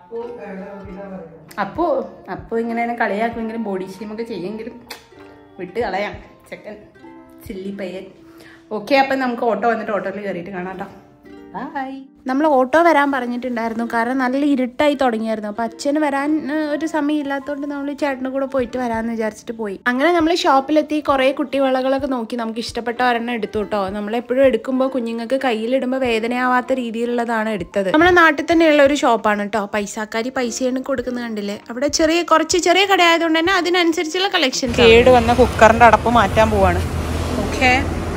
അപ്പോ അപ്പോ ഇങ്ങനെ എന്നെ കളിയാക്കുമെങ്കിലും ബോഡി ഷീമൊക്കെ ചെയ്യുമെങ്കിലും വിട്ട് കളയാം ചെക്കൻ സില്ലി പയ്യൻ ഓക്കെ അപ്പം നമുക്ക് ഓട്ടോ വന്നിട്ട് ഓട്ടോയിൽ കയറിയിട്ട് കാണാം കേട്ടോ ബൈ നമ്മൾ ഓട്ടോ വരാൻ പറഞ്ഞിട്ടുണ്ടായിരുന്നു കാരണം നല്ല ഇരുട്ടായി തുടങ്ങിയായിരുന്നു അപ്പോൾ അച്ഛന് വരാൻ ഏഹ്, ഒരു സമയം ഇല്ലാത്തതുകൊണ്ട് നമ്മൾ ചേട്ടൻ്റെ കൂടെ പോയിട്ട് വരാമെന്ന് വിചാരിച്ചിട്ട് പോയി അങ്ങനെ നമ്മൾ ഷോപ്പിലെത്തി കുറേ കുട്ടിവളകളൊക്കെ നോക്കി നമുക്ക് ഇഷ്ടപ്പെട്ട ഒരെണ്ണം എടുത്തു കേട്ടോ നമ്മളെപ്പോഴും എടുക്കുമ്പോൾ കുഞ്ഞുങ്ങൾക്ക് കയ്യിലിടുമ്പോൾ വേദനയാവാത്ത രീതിയിലുള്ളതാണ് എടുത്തത് നമ്മുടെ നാട്ടിൽ തന്നെയുള്ള ഒരു ഷോപ്പാണ് കേട്ടോ പൈസക്കാരി പൈസയാണ് കൊടുക്കുന്നത് കണ്ടില്ലേ അവിടെ ചെറിയ കുറച്ച് ചെറിയ കടയായതുകൊണ്ട് തന്നെ അതിനനുസരിച്ചുള്ള കളക്ഷൻ കേട് വന്ന കുക്കറിന്റെ അടപ്പ് മാറ്റാൻ പോവാണ് ഓക്കേ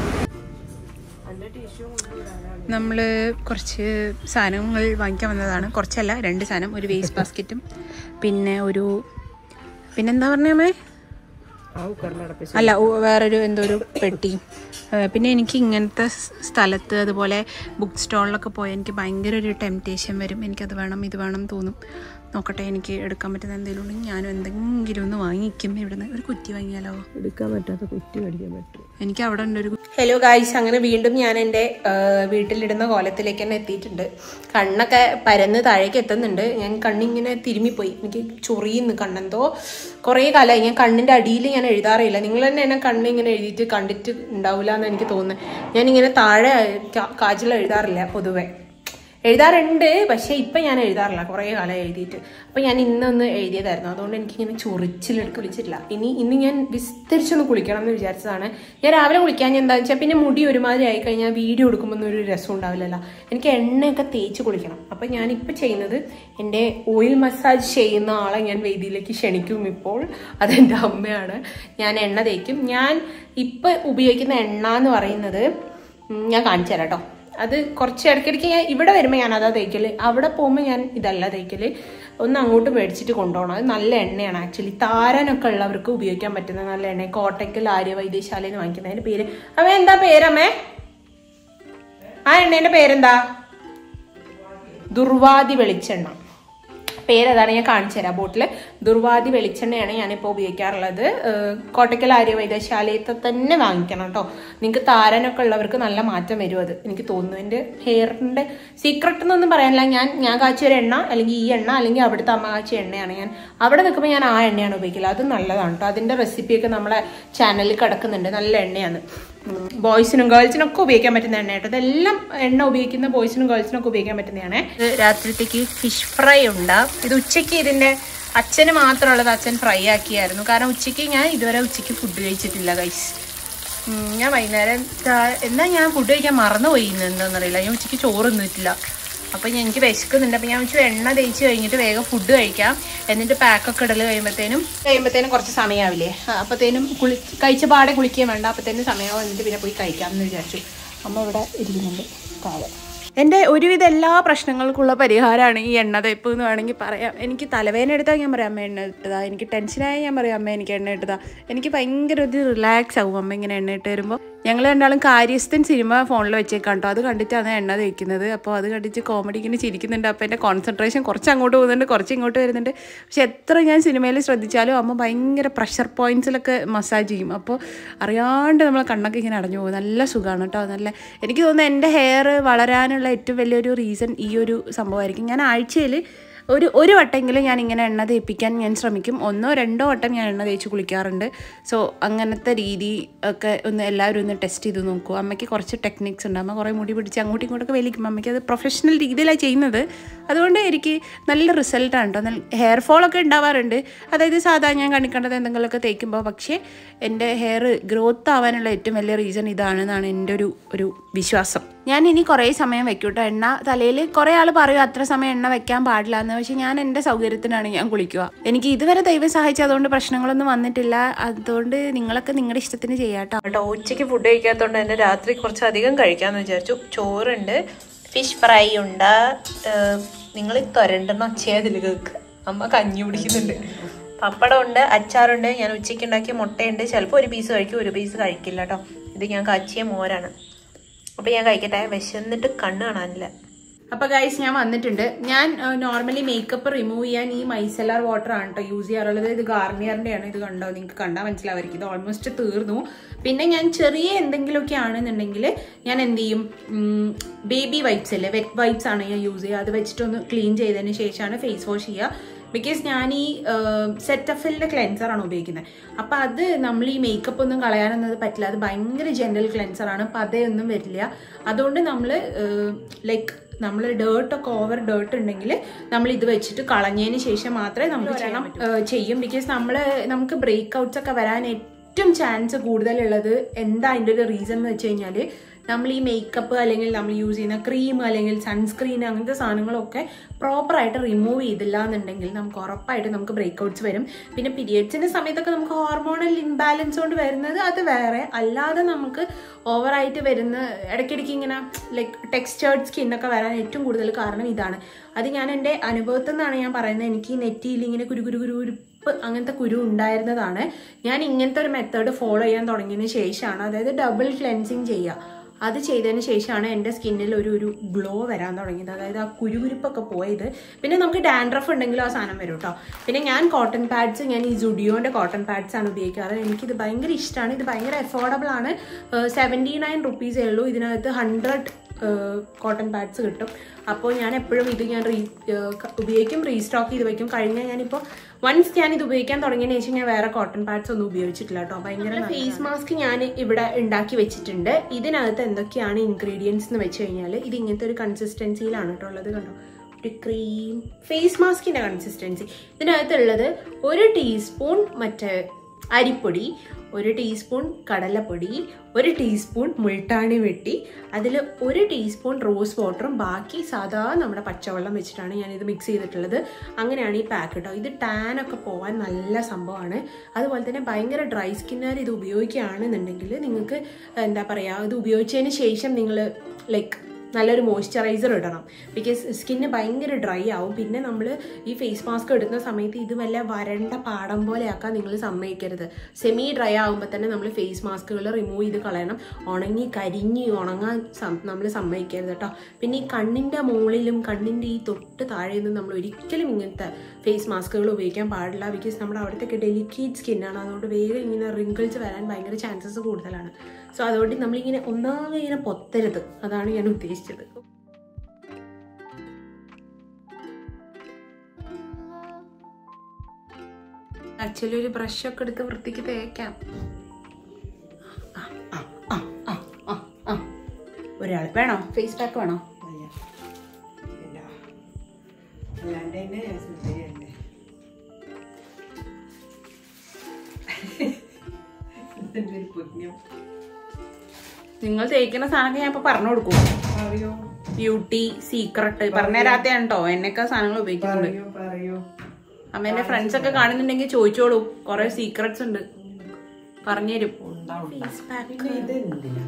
നമ്മൾ കുറച്ച് സാധനങ്ങൾ വാങ്ങിക്കാൻ വന്നതാണ് കുറച്ചല്ല രണ്ട് സാധനം ഒരു വേസ്റ്റ് ബാസ്ക്കറ്റും പിന്നെ ഒരു പിന്നെന്താ പറഞ്ഞേ ആ കുക്കറിലടപ്പ് അല്ല ഓ- വേറൊരു എന്തോ ഒരു പെട്ടിയും ഏഹ് പിന്നെ എനിക്ക് ഇങ്ങനത്തെ സ് സ്ഥലത്ത് അതുപോലെ ബുക്ക് സ്റ്റോളിലൊക്കെ പോയാൽ എനിക്ക് ഭയങ്കര ഒരു ടെംപ്റ്റേഷൻ വരും എനിക്കത് വേണം ഇത് വേണം തോന്നും നോക്കട്ടെ എനിക്ക് എടുക്കാൻ പറ്റുന്ന എന്തെങ്കിലും ഉണ്ടെങ്കിൽ ഞാനും എന്തെങ്കിലും ഒന്ന് വാങ്ങിക്കും ഇവിടുന്ന് ഒരു കുറ്റി വാങ്ങിയാലോ എടുക്കാൻ പറ്റാത്ത കുറ്റി മേടിക്കാൻ പറ്റും എനിക്ക് അവിടെ ഉണ്ട് ഒരു ഹലോ ഗായ്സ് അങ്ങനെ വീണ്ടും ഞാൻ എൻ്റെ വീട്ടിലിടുന്ന കോലത്തിലേക്ക് തന്നെ എത്തിയിട്ടുണ്ട് കണ്ണൊക്കെ പരന്ന് താഴേക്ക് എത്തുന്നുണ്ട് ഞാൻ കണ്ണിങ്ങനെ തിരുമ്മിപ്പോയി എനിക്ക് ചൊറിയുന്നു കണ്ണെന്തോ കുറേ കാലമായി ഞാൻ കണ്ണിൻ്റെ അടിയിൽ ഞാൻ എഴുതാറില്ല നിങ്ങൾ തന്നെ എന്നെ കണ്ണ് ഇങ്ങനെ എഴുതിയിട്ട് കണ്ടിട്ട് ഉണ്ടാവില്ല എന്ന് എനിക്ക് തോന്നുന്നത് ഞാനിങ്ങനെ താഴെ കാ- കാജൽ എഴുതാറില്ല പൊതുവെ എഴുതാറുണ്ട് പക്ഷേ ഇപ്പം ഞാൻ എഴുതാറില്ല കുറേ കാലം എഴുതിയിട്ട് അപ്പം ഞാൻ ഇന്നൊന്ന് എഴുതിയതായിരുന്നു അതുകൊണ്ട് എനിക്കിങ്ങനെ ചൊറിച്ചിലെടുക്ക് വിളിച്ചിട്ടില്ല ഇനി ഇന്ന് ഞാൻ വിസ്തരിച്ചൊന്ന് കുളിക്കണം എന്ന് വിചാരിച്ചതാണ് ഞാൻ രാവിലെ കുളിക്കാൻ ഞാൻ എന്താണെന്ന് വെച്ചാൽ പിന്നെ മുടി ഒരുമാതിരി ആയി കഴിഞ്ഞാൽ വീഡിയോ എടുക്കുമ്പോൾ ഒന്നും ഒരു രസം ഉണ്ടാവില്ലല്ലോ എനിക്ക് എണ്ണയൊക്കെ തേച്ച് കുളിക്കണം അപ്പം ഞാനിപ്പോൾ ചെയ്യുന്നത് എൻ്റെ ഓയിൽ മസാജ് ചെയ്യുന്ന ആളെ ഞാൻ വേദിയിലേക്ക് ക്ഷണിക്കും ഇപ്പോൾ അതെൻ്റെ അമ്മയാണ് ഞാൻ എണ്ണ തേക്കും ഞാൻ ഇപ്പം ഉപയോഗിക്കുന്ന എണ്ണ എന്ന് പറയുന്നത് ഉം, ഞാൻ കാണിച്ചു തരാം കേട്ടോ അത് കുറച്ച് ഇടയ്ക്കിടയ്ക്ക് ഞാൻ ഇവിടെ വരുമ്പോൾ ഞാൻ അതാ തേക്കല് അവിടെ പോകുമ്പോൾ ഞാൻ ഇതല്ല തേക്കല് ഒന്ന് അങ്ങോട്ട് മേടിച്ചിട്ട് കൊണ്ടുപോകണം അത് നല്ല എണ്ണയാണ് ആക്ച്വലി താരനൊക്കെ ഉള്ളവർക്ക് ഉപയോഗിക്കാൻ പറ്റുന്ന നല്ല എണ്ണ കോട്ടയ്ക്കൽ ആര്യ വൈദ്യശാലയിൽ നിന്ന് വാങ്ങിക്കുന്ന അതിന്റെ പേര് അവ എന്താ പേരമ്മേ ആ എണ്ണേന്റെ പേരെന്താ ദുർവാദി വെളിച്ചെണ്ണ പേരതാണ് ഞാൻ കാണിച്ചു തരാം ബോട്ടിൽ ദുർവാദി വെളിച്ചെണ്ണയാണ് ഞാനിപ്പോൾ ഉപയോഗിക്കാറുള്ളത് ഏഹ് കോട്ടയ്ക്കൽ ആര്യവൈദ്യശാലയത്തെ തന്നെ വാങ്ങിക്കണം കേട്ടോ നിങ്ങൾക്ക് താരനൊക്കെ ഉള്ളവർക്ക് നല്ല മാറ്റം വരും അത് എനിക്ക് തോന്നുന്നു എൻ്റെ ഹെയറിൻ്റെ സീക്രട്ട് എന്നൊന്നും പറയാനില്ല ഞാൻ ഞാൻ കാച്ചിയ ഒരു എണ്ണ അല്ലെങ്കിൽ ഈ എണ്ണ അല്ലെങ്കിൽ അവിടുത്തെ അമ്മ കാച്ചിയ എണ്ണയാണ് ഞാൻ അവിടെ നിൽക്കുമ്പോൾ ഞാൻ ആ എണ്ണയാണ് ഉപയോഗിക്കല് അത് നല്ലതാണ് കേട്ടോ അതിൻ്റെ റെസിപ്പിയൊക്കെ നമ്മളെ ചാനലിൽ കിടക്കുന്നുണ്ട് നല്ല എണ്ണയാണ് ബോയ്സിനും ഗേൾസിനും ഒക്കെ ഉപയോഗിക്കാൻ പറ്റുന്ന എണ്ണ കേട്ടോ ഇതെല്ലാം എണ്ണ ഉപയോഗിക്കുന്ന ബോയ്സിനും ഗേൾസിനും ഒക്കെ ഉപയോഗിക്കാൻ പറ്റുന്നതാണ് രാത്രിത്തേക്ക് ഫിഷ് ഫ്രൈ ഉണ്ട് ഇത് ഉച്ചയ്ക്ക് ഇതിന്റെ അച്ഛന് മാത്രമുള്ളത് അച്ഛൻ ഫ്രൈ ആക്കിയായിരുന്നു കാരണം ഉച്ചയ്ക്ക് ഞാൻ ഇതുവരെ ഉച്ചയ്ക്ക് ഫുഡ് കഴിച്ചിട്ടില്ല ഗൈസ് ഞാൻ വൈകുന്നേരം ചാ- എന്നാ ഞാൻ ഫുഡ് കഴിക്കാൻ മറന്നുപോയി ഇന്ന് എന്താണെന്നറിയില്ല ഞാൻ ഉച്ചയ്ക്ക് ചോറ് തിന്നിട്ടില്ല അപ്പം ഞാൻ എനിക്ക് വിശക്കുന്നുണ്ട് അപ്പം ഞാൻ വെച്ചു എണ്ണ തേച്ച് കഴിഞ്ഞിട്ട് വേഗം ഫുഡ് കഴിക്കാം എന്നിട്ട് പാക്കൊക്കെ ഇടൽ കഴിയുമ്പോഴത്തേനും കഴിയുമ്പോഴത്തേനും കുറച്ച് സമയമാവില്ലേ ആ, അപ്പത്തേനും കുളി കഴിച്ച പാടെ കുളിക്കുകയും വേണ്ട അപ്പത്തേനും സമയമാവും എന്നിട്ട് പിന്നെ പോയി കഴിക്കാമെന്ന് വിചാരിച്ചു അമ്മ ഇവിടെ ഇരിക്കുന്നുണ്ട് താഴെ എൻ്റെ ഒരുവിധ എല്ലാ പ്രശ്നങ്ങൾക്കുള്ള പരിഹാരമാണ് ഈ എണ്ണ തേപ്പ് എന്ന് വേണമെങ്കിൽ പറയാം എനിക്ക് തലവേദന എടുത്താൽ ഞാൻ പറയാം അമ്മ എണ്ണ ഇട്ടതാ എനിക്ക് ടെൻഷനായ ഞാൻ പറയാം അമ്മ എനിക്ക് എണ്ണ ഇട്ടതാ എനിക്ക് ഭയങ്കര ഒരു റിലാക്സ് ആവും അമ്മ ഇങ്ങനെ എണ്ണ ഇട്ട് വരുമ്പോൾ ഞങ്ങൾ രണ്ടാളും കാര്യസ്ഥൻ സിനിമ ഫോണിൽ വെച്ചേക്കാം കേട്ടോ അത് കണ്ടിട്ടാണ് എണ്ണ തേക്കുന്നത് അപ്പോൾ അത് കണ്ടിട്ട് കോമഡി ഇങ്ങനെ ചിരിക്കുന്നുണ്ട് അപ്പോൾ എൻ്റെ കോൺസെൻട്രേഷൻ കുറച്ച് അങ്ങോട്ട് പോകുന്നുണ്ട് കുറച്ച് ഇങ്ങോട്ട് വരുന്നുണ്ട് പക്ഷെ എത്ര ഞാൻ സിനിമയിൽ ശ്രദ്ധിച്ചാലും അമ്മ ഭയങ്കര പ്രഷർ പോയിന്റ്സിലൊക്കെ മസാജ് ചെയ്യും അപ്പോൾ അറിയാണ്ട് നമ്മളെ കണ്ണൊക്കെ ഇങ്ങനെ അടഞ്ഞു പോകും നല്ല സുഖമാണ് കേട്ടോ നല്ല എനിക്ക് തോന്നുന്നു എൻ്റെ ഹെയർ വളരാനുള്ള ഏറ്റവും വലിയൊരു റീസൺ ഈ ഒരു സംഭവമായിരിക്കും ഞാൻ ആഴ്ചയിൽ ഒരു ഒരു വട്ടമെങ്കിലും ഞാൻ ഇങ്ങനെ എണ്ണ തേപ്പിക്കാൻ ഞാൻ ശ്രമിക്കും ഒന്നോ രണ്ടോ വട്ടം ഞാൻ എണ്ണ തേച്ച് കുളിക്കാറുണ്ട് സോ അങ്ങനത്തെ രീതി ഒക്കെ ഒന്ന് എല്ലാവരും ഒന്ന് ടെസ്റ്റ് ചെയ്ത് നോക്കൂ അമ്മയ്ക്ക് കുറച്ച് ടെക്നിക്സ് ഉണ്ട് അമ്മ കുറേ മുടി പിടിച്ച് അങ്ങോട്ടും ഇങ്ങോട്ടൊക്കെ വലിക്കും അമ്മയ്ക്ക് അത് പ്രൊഫഷണൽ രീതിയിലാണ് ചെയ്യുന്നത് അതുകൊണ്ട് എനിക്ക് നല്ല റിസൾട്ടാണ് കേട്ടോ നല്ല ഹെയർ ഫോളൊക്കെ ഉണ്ടാവാറുണ്ട് അതായത് സാധാരണ ഞാൻ കണ്ടിക്കേണ്ടത് എന്തെങ്കിലുമൊക്കെ തേക്കുമ്പോൾ പക്ഷേ എൻ്റെ ഹെയർ ഗ്രോത്ത് ആവാനുള്ള ഏറ്റവും വലിയ റീസൺ ഇതാണെന്നാണ് എൻ്റെ ഒരു ഒരു വിശ്വാസം ഞാൻ ഇനി കുറേ സമയം വെക്കും കേട്ടോ എണ്ണ തലയിൽ കുറേ ആൾ പറയും അത്ര സമയം എണ്ണ വെക്കാൻ പാടില്ല എന്ന് പക്ഷേ ഞാൻ എൻ്റെ സൗകര്യത്തിനാണ് ഞാൻ കുളിക്കുക എനിക്ക് ഇതുവരെ ദൈവം സഹായിച്ചു അതുകൊണ്ട് പ്രശ്നങ്ങളൊന്നും വന്നിട്ടില്ല അതുകൊണ്ട് നിങ്ങളൊക്കെ നിങ്ങളുടെ ഇഷ്ടത്തിന് ചെയ്യാം കേട്ടോ കേട്ടോ ഉച്ചയ്ക്ക് ഫുഡ് കഴിക്കാത്തതുകൊണ്ട് തന്നെ രാത്രി കുറച്ച് അധികം കഴിക്കാമെന്ന് വിചാരിച്ചു ചോറുണ്ട് ഫിഷ് ഫ്രൈ ഉണ്ട് നിങ്ങൾ തൊരണ്ടെന്ന് ഒച്ചയതിൽ കേൾക്ക് അമ്മ കഞ്ഞി കുടിക്കുന്നുണ്ട് പപ്പടമുണ്ട് അച്ചാറുണ്ട് ഞാൻ ഉച്ചയ്ക്ക് ഉണ്ടാക്കിയ മുട്ടയുണ്ട് ചിലപ്പോൾ ഒരു പീസ് കഴിക്കും ഒരു പീസ് കഴിക്കില്ല കേട്ടോ ഇത് ഞാൻ കാച്ചിയ മോരാണ് അപ്പൊ ഞാൻ കഴിക്കട്ടെ വിശന്നിട്ട് കണ്ണ് കാണാനില്ല അപ്പൊ ഗൈസ് ഞാൻ വന്നിട്ടുണ്ട് ഞാൻ നോർമലി മേക്കപ്പ് റിമൂവ് ചെയ്യാൻ ഈ മൈസലാർ വാട്ടർ ആണ് കേട്ടോ യൂസ് ചെയ്യാറുള്ളത് ഇത് ഗാർണിയറിന്റെ ആണ് ഇത് കണ്ടോ നിങ്ങൾക്ക് കണ്ടാൽ മനസ്സിലാവായിരിക്കും ഇത് ഓൾമോസ്റ്റ് തീർന്നു പിന്നെ ഞാൻ ചെറിയ എന്തെങ്കിലുമൊക്കെ ആണെന്നുണ്ടെങ്കിൽ ഞാൻ എന്ത് ചെയ്യും ബേബി വൈപ്സ് അല്ലേ വെറ്റ് വൈപ്സ് ആണ് ഞാൻ യൂസ് ചെയ്യുക അത് വെച്ചിട്ടൊന്ന് ക്ലീൻ ചെയ്തതിന് ശേഷമാണ് ഫേസ് വാഷ് ചെയ്യുക ബിക്കോസ് ഞാൻ ഈ സെറ്റഫിലിന്റെ ക്ലെൻസർ ആണ് ഉപയോഗിക്കുന്നത് അപ്പൊ അത് നമ്മൾ ഈ മേക്കപ്പ് ഒന്നും കളയാനൊന്നും പറ്റില്ല അത് ഭയങ്കര ജനറൽ ക്ലെൻസർ ആണ് പതയൊന്നും വരില്ല അതുകൊണ്ട് നമ്മൾ ലൈക്ക് നമ്മൾ ഡേർട്ട് ഒക്കെ ഓവർ ഡേർട്ട് ഉണ്ടെങ്കിൽ നമ്മൾ ഇത് വെച്ചിട്ട് കളഞ്ഞതിന് ശേഷം മാത്രമേ നമ്മൾ ചെയ്യണം ഏഹ് ചെയ്യും ബിക്കോസ് നമ്മൾ നമുക്ക് ബ്രേക്ക് ഔട്ട്സ് ഒക്കെ വരാൻ ഏറ്റവും ചാൻസ് കൂടുതലുള്ളത് എന്താ അതിൻ്റെ ഒരു റീസൺ എന്ന് വെച്ച് കഴിഞ്ഞാൽ നമ്മൾ ഈ മേക്കപ്പ് അല്ലെങ്കിൽ നമ്മൾ യൂസ് ചെയ്യുന്ന ക്രീം അല്ലെങ്കിൽ സൺസ്ക്രീൻ അങ്ങനത്തെ സാധനങ്ങളൊക്കെ പ്രോപ്പറായിട്ട് റിമൂവ് ചെയ്തില്ല എന്നുണ്ടെങ്കിൽ നമുക്ക് ഉറപ്പായിട്ട് നമുക്ക് ബ്രേക്ക് ഔട്ട്സ് വരും പിന്നെ പീരിയഡ്സിന്റെ സമയത്തൊക്കെ നമുക്ക് ഹോർമോണൽ ഇംബാലൻസ് കൊണ്ട് വരുന്നത് അത് വേറെ അല്ലാതെ നമുക്ക് ഓവറായിട്ട് വരുന്ന ഇടയ്ക്കിടയ്ക്ക് ഇങ്ങനെ ലൈക്ക് ടെക്സ്ചേർഡ് സ്കിന്നൊക്കെ വരാൻ ഏറ്റവും കൂടുതൽ കാരണം ഇതാണ് അത് ഞാൻ എൻ്റെ അനുഭവത്തിൽ നിന്നാണ് ഞാൻ പറയുന്നത് എനിക്ക് ഈ നെറ്റിയിൽ ഇങ്ങനെ കുരു കുരു കുരു ഉരുപ്പ് അങ്ങനത്തെ കുരു ഉണ്ടായിരുന്നതാണ് ഞാൻ ഇങ്ങനത്തെ ഒരു മെത്തേഡ് ഫോളോ ചെയ്യാൻ തുടങ്ങിയതിന് ശേഷമാണ് അതായത് ഡബിൾ ക്ലെൻസിങ് ചെയ്യുക അത് ചെയ്തതിന് ശേഷമാണ് എൻ്റെ സ്കിന്നിൽ ഒരു ഒരു ഗ്ലോ വരാൻ തുടങ്ങിയത് അതായത് ആ കുരുകുരുപ്പൊക്കെ പോയത് പിന്നെ നമുക്ക് ഡാൻഡ്രഫ് ഉണ്ടെങ്കിലും ആ സാധനം വരും കേട്ടോ പിന്നെ ഞാൻ കോട്ടൺ പാഡ്സ് ഞാൻ ഈ ജുഡിയോൻ്റെ കോട്ടൺ പാഡ്സ് ആണ് ഉപയോഗിക്കാറ് എനിക്കിത് ഭയങ്കര ഇഷ്ടമാണ് ഇത് ഭയങ്കര അഫോർഡബിൾ ആണ് സെവൻറ്റി നയൻ റുപ്പീസേ ഉള്ളൂ ഇതിനകത്ത് ഹൺഡ്രഡ് കോട്ടൺ പാഡ്സ് കിട്ടും അപ്പോൾ ഞാൻ എപ്പോഴും ഇത് ഞാൻ റീ ഏഹ് ക- ഉപയോഗിക്കും റീസ്റ്റോക്ക് ചെയ്ത് വെക്കും കഴിഞ്ഞ ഞാനിപ്പോൾ വൺസ് ഞാൻ ഇത് ഉപയോഗിക്കാൻ തുടങ്ങിയതിന് ശേഷം ഞാൻ വേറെ കോട്ടൺ പാഡ്സ് ഒന്നും ഉപയോഗിച്ചിട്ടില്ല കേട്ടോ ഭയങ്കര ഫേസ് മാസ്ക് ഞാൻ ഇവിടെ ഉണ്ടാക്കി വെച്ചിട്ടുണ്ട് ഇതിനകത്ത് എന്തൊക്കെയാണ് ഇൻഗ്രീഡിയൻസ് എന്ന് വെച്ച് കഴിഞ്ഞാൽ ഇത് ഇങ്ങനത്തെ ഒരു കൺസിസ്റ്റൻസിയിലാണ് കേട്ടോ ഉള്ളത് കണ്ടോ ഒരു ക്രീം ഫേസ് മാസ്കിന്റെ കൺസിസ്റ്റൻസി ഇതിനകത്തുള്ളത് ഒരു ടീസ്പൂൺ മറ്റേ അരിപ്പൊടി ഒരു ടീസ്പൂൺ കടലപ്പൊടി ഒരു ടീസ്പൂൺ മുൾട്ടാണി വെട്ടി അതിൽ ഒരു ടീസ്പൂൺ റോസ് വാട്ടറും ബാക്കി സാധാ നമ്മുടെ പച്ചവെള്ളം വെച്ചിട്ടാണ് ഞാൻ ഇത് മിക്സ് ചെയ്തിട്ടുള്ളത് അങ്ങനെയാണ് ഈ പാക്ക് കേട്ടോ ഇത് ടാൻ ഒക്കെ പോകാൻ നല്ല സംഭവമാണ് അതുപോലെ തന്നെ ഭയങ്കര ഡ്രൈ സ്കിന്നുകാർ ഇത് ഉപയോഗിക്കുകയാണെന്നുണ്ടെങ്കിൽ നിങ്ങൾക്ക് എന്താ പറയുക ഇത് ഉപയോഗിച്ചതിന് ശേഷം നിങ്ങൾ ലൈക്ക് നല്ലൊരു മോയ്സ്ചറൈസർ ഇടണം ബിക്കോസ് സ്കിന്ന് ഭയങ്കര ഡ്രൈ ആവും പിന്നെ നമ്മൾ ഈ ഫേസ് മാസ്ക് ഇടുന്ന സമയത്ത് ഇത് വല്ല വരണ്ട പാടം പോലെ ആക്കാൻ നിങ്ങൾ സമ്മതിക്കരുത് സെമി ഡ്രൈ ആകുമ്പോൾ തന്നെ നമ്മൾ ഫേസ് മാസ്കുകൾ റിമൂവ് ചെയ്ത് കളയണം ഉണങ്ങി കരിഞ്ഞ് ഉണങ്ങാൻ നമ്മൾ സമ്മതിക്കരുത് കേട്ടോ പിന്നെ ഈ കണ്ണിൻ്റെ മുകളിലും കണ്ണിൻ്റെ ഈ തൊട്ട് താഴെയൊന്നും നമ്മൾ ഒരിക്കലും ഇങ്ങനത്തെ ഫേസ് മാസ്കുകൾ ഉപയോഗിക്കാൻ പാടില്ല ബിക്കോസ് നമ്മുടെ അവിടുത്തെ ഡെലിക്കേറ്റ് സ്കിന്നാണ് അതുകൊണ്ട് വേഗം ഇങ്ങനെ റിങ്കിൾസ് വരാൻ ഭയങ്കര ചാൻസസ് കൂടുതലാണ് സോ അതുകൊണ്ട് നമ്മളിങ്ങനെ ഒന്നാകെ ഇങ്ങനെ പൊത്തരുത് അതാണ് ഞാൻ ഉദ്ദേശിച്ചത് ആക്ച്വലി ഒരു ബ്രഷ് ഒക്കെ എടുത്ത് വൃത്തിക്ക് തേക്കാം ആ, ആ, ആ, ആ, ആ, ആ. ഒരാൾ വേണോ ഫേസ് പാക്ക് വേണോ വയ്യ. ഇല്ല. അല്ലാണ്ട് തന്നെ ഞാൻ സുന്ദരിയല്ലേ. ഇതെന്റെ ഒരു പുണ്യം. നിങ്ങൾ തേക്കുന്ന സാധനമൊക്കെ ഞാൻ ഇപ്പൊ പറഞ്ഞു കൊടുക്കും പറയൂ ബ്യൂട്ടി സീക്രട്ട് പറഞ്ഞുതരാത്തയാണ് കേട്ടോ എന്നൊക്കെ സാധനങ്ങൾ ഉപയോഗിക്കുന്നുണ്ട് പറയൂ പറയൂ അമ്മേന്റെ ഫ്രണ്ട്സ് ഒക്കെ കാണുന്നുണ്ടെങ്കിൽ ചോദിച്ചോളൂ കുറെ സീക്രട്സ് ഉണ്ട് പറഞ്ഞുതരും ഉണ്ടാ ഉണ്ടാ. Face pack. പിന്നെ ഇത് എന്തിനാ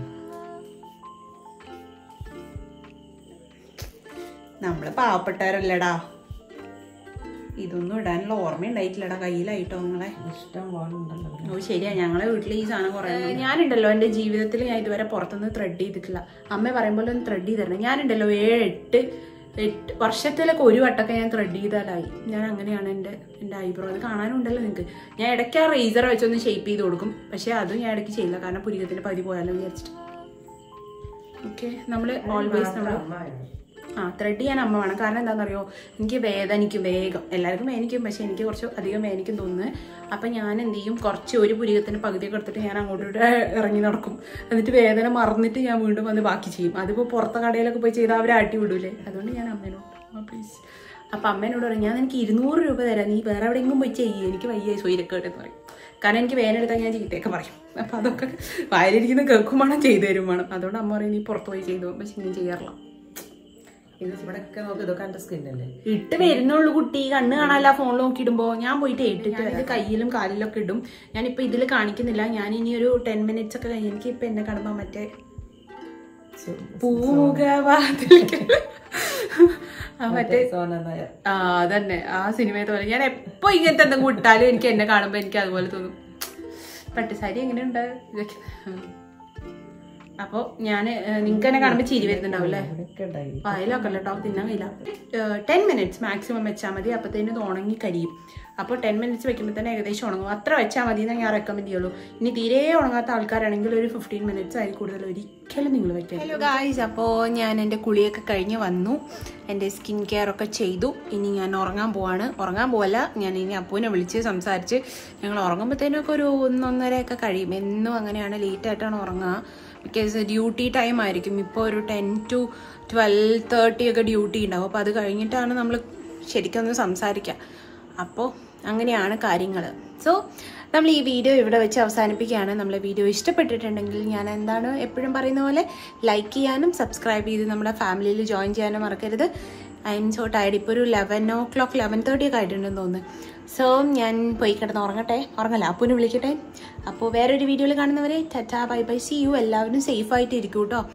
നമ്മള് പാവപ്പെട്ടവരല്ലടാ ഇതൊന്നും ഇടാനുള്ള ഓർമ്മ ഉണ്ടായിട്ടില്ലടാ കയ്യിലായിട്ടോ നിങ്ങളെ ഇഷ്ടം പോലെ ഉണ്ടല്ലോ ഓ ശരിയാ ഞങ്ങളെ വീട്ടിൽ ഈ സാധനം കുറേ ഞാനുണ്ടല്ലോ എൻ്റെ ജീവിതത്തിൽ ഞാൻ ഇതുവരെ പുറത്തുനിന്ന് ത്രെഡ് ചെയ്തിട്ടില്ല അമ്മ പറയുമ്പോൾ ഒന്ന് ത്രെഡ് ചെയ്ത് തരണം ഞാനുണ്ടല്ലോ ഏഴ് എട്ട് എട്ട് വർഷത്തിലൊക്കെ ഒരു വട്ടമൊക്കെ ഞാൻ ത്രെഡ് ചെയ്താലായി ഞാൻ അങ്ങനെയാണ് എൻ്റെ എൻ്റെ ഐബ്രോ അത് കാണാനുണ്ടല്ലോ നിങ്ങൾക്ക് ഞാൻ ഇടയ്ക്ക് ആ റേസർ വെച്ചൊന്ന് ഷേപ്പ് ചെയ്ത് കൊടുക്കും പക്ഷേ അതും ഞാൻ ഇടയ്ക്ക് ചെയ്യില്ല കാരണം പുരികത്തിൻ്റെ പതി പോയാലോ വിചാരിച്ചിട്ട് ഓക്കെ നമ്മൾ ഓൾവേസ് നമ്മൾ അമ്മായിരുന്നു. ആ ത്രെഡ് ചെയ്യാൻ അമ്മ വേണം കാരണം എന്താണെന്നറിയോ എനിക്ക് വേദനിക്കും വേഗം എല്ലാവർക്കും വേദനിക്കും പക്ഷെ എനിക്ക് കുറച്ച് അധികം വേദനിക്കും തോന്നുന്നു അപ്പം ഞാൻ എന്ത് ചെയ്യും കുറച്ച് ഒരു പുരികത്തിന് പകുതിയൊക്കെ എടുത്തിട്ട് ഞാൻ അങ്ങോട്ടും ഇങ്ങോട്ടും ഇറങ്ങി നടക്കും എന്നിട്ട് വേദന മറന്നിട്ട് ഞാൻ വീണ്ടും വന്ന് ബാക്കി ചെയ്യും അതിപ്പോൾ പുറത്തെ കടയിലൊക്കെ പോയി ചെയ്താൽ അവർ ആട്ടി വിടൂലേ അതുകൊണ്ട് ഞാൻ അമ്മേനോട് അമ്മ പ്ലീസ് അപ്പം അമ്മേനോട് പറയും ഞാൻ എനിക്ക് ഇരുന്നൂറ് രൂപ തരാം നീ വേറെ എവിടെയെങ്കിലും പോയി ചെയ്യേ എനിക്ക് വയ്യ സ്വൈരക്കേട് എന്ന് പറയും കാരണം എനിക്ക് വേദന എടുത്താൽ ഞാൻ ചീത്തയൊക്കെ പറയും അപ്പം അതൊക്കെ വായിലിരിക്കുന്ന കേൾക്കുമ്പോഴും ചെയ്തു തരും വേണം അതുകൊണ്ട് അമ്മ പറയും നീ പുറത്ത് പോയി ചെയ്തു പക്ഷെ ഞാൻ ചെയ്യാറില്ല ഇത് ഇവിടെയൊക്കെ നോക്ക് ഇതൊക്കെ എന്റെ സ്കിന്നല്ലേ ഇട്ട് വരുന്നുള്ളൂ കുട്ടി കണ്ണ് കാണാല്ല ഫോണിൽ നോക്കിയിടുമ്പോ ഞാൻ പോയിട്ട് ഇട്ടിട്ട് ഇത് കയ്യിലും കാലിലൊക്കെ ഇടും ഞാനിപ്പോ ഇതിൽ കാണിക്കുന്നില്ല ഞാൻ ഇനി ഒരു ടെൻ മിനിറ്റ്സ് ഒക്കെ കഴിഞ്ഞ് എനിക്ക് ഇപ്പൊ എന്നെ കാണുമ്പോ മറ്റേ പൂമുഖവാതിൽക്ക് ആ മറ്റേ സോന നായർ ആ അതന്നെ ആ സിനിമയെ പോലെ ഞാൻ എപ്പോ ഇങ്ങനത്തെ എന്തെങ്കിലും ഇട്ടാലും എനിക്ക് എന്നെ കാണുമ്പോ എനിക്ക് അതുപോലെ തോന്നും പട്ടുസാരി എങ്ങനെയുണ്ട് ഇതൊക്കെ അപ്പൊ ഞാൻ നിങ്ങൾക്ക് എന്നെ കാണുമ്പോ ചിരി വരുന്നുണ്ടാവും അല്ലേ ഇവിടെയൊക്കെ ഉണ്ടായി പായലൊക്കെ കേട്ടോ തിന്നാൻ കഴിയില്ല ടെൻ മിനിറ്റ്സ് മാക്സിമം വെച്ചാൽ മതി അപ്പത്തേനും ഇത് ഉണങ്ങി കരിയും അപ്പോൾ ടെൻ മിനിറ്റ്സ് വെക്കുമ്പോൾ തന്നെ ഏകദേശം ഉണങ്ങും അത്ര വെച്ചാൽ മതി എന്ന് ഞാൻ റെക്കമെൻഡ് ചെയ്യുള്ളൂ ഇനി തീരെ ഉണങ്ങാത്ത ആൾക്കാരാണെങ്കിൽ ഒരു ഫിഫ്റ്റീൻ മിനിറ്റ്സ് ആയി കൂടുതൽ ഒരിക്കലും നിങ്ങൾ വെക്കുക ഹലോ ഗായ്സ് അപ്പോൾ ഞാൻ എൻ്റെ കുളിയൊക്കെ കഴിഞ്ഞ് വന്നു എൻ്റെ സ്കിൻ കെയർ ഒക്കെ ചെയ്തു ഇനി ഞാൻ ഉറങ്ങാൻ പോവാണ് ഉറങ്ങാൻ പോവല്ല ഞാൻ ഇനി അപ്പൂനെ വിളിച്ച് സംസാരിച്ച് ഞങ്ങൾ ഉറങ്ങുമ്പോഴത്തേനൊക്കെ ഒരു ഒന്നൊന്നരയൊക്കെ കഴിയും എന്നും അങ്ങനെയാണ് ലേറ്റ് ആയിട്ടാണ് ഉറങ്ങുക ബിക്കോസ് ഡ്യൂട്ടി ടൈം ആയിരിക്കും ഇപ്പോൾ ഒരു ടെൻ ടു ട്വൽവ് തേർട്ടി ഒക്കെ ഡ്യൂട്ടി ഉണ്ടാവും അപ്പോൾ അത് കഴിഞ്ഞിട്ടാണ് നമ്മൾ ശരിക്കും ഒന്ന് സംസാരിക്കുക അപ്പോൾ അങ്ങനെയാണ് കാര്യങ്ങൾ സോ നമ്മൾ ഈ വീഡിയോ ഇവിടെ വെച്ച് അവസാനിപ്പിക്കുകയാണ് നമ്മളെ വീഡിയോ ഇഷ്ടപ്പെട്ടിട്ടുണ്ടെങ്കിൽ ഞാൻ എന്താണ് എപ്പോഴും പറയുന്ന പോലെ ലൈക്ക് ചെയ്യാനും സബ്സ്ക്രൈബ് ചെയ്ത് നമ്മുടെ ഫാമിലിയിൽ ജോയിൻ ചെയ്യാനും മറക്കരുത് ഐ എം സോ ടയർഡ് ഇപ്പോൾ ഒരു eleven o'clock eleven thirty ഒക്കെ ആയിട്ടുണ്ടെന്ന് തോന്നുന്നു സോ ഞാൻ പോയി കിടന്ന് ഉറങ്ങട്ടെ ഉറങ്ങല്ല അപ്പൂനെ വിളിക്കട്ടെ അപ്പോൾ വേറൊരു വീഡിയോയിൽ കാണുന്നവരെ tata bye bye see you എല്ലാവരും സേഫ് ആയിട്ട് ഇരിക്കും കേട്ടോ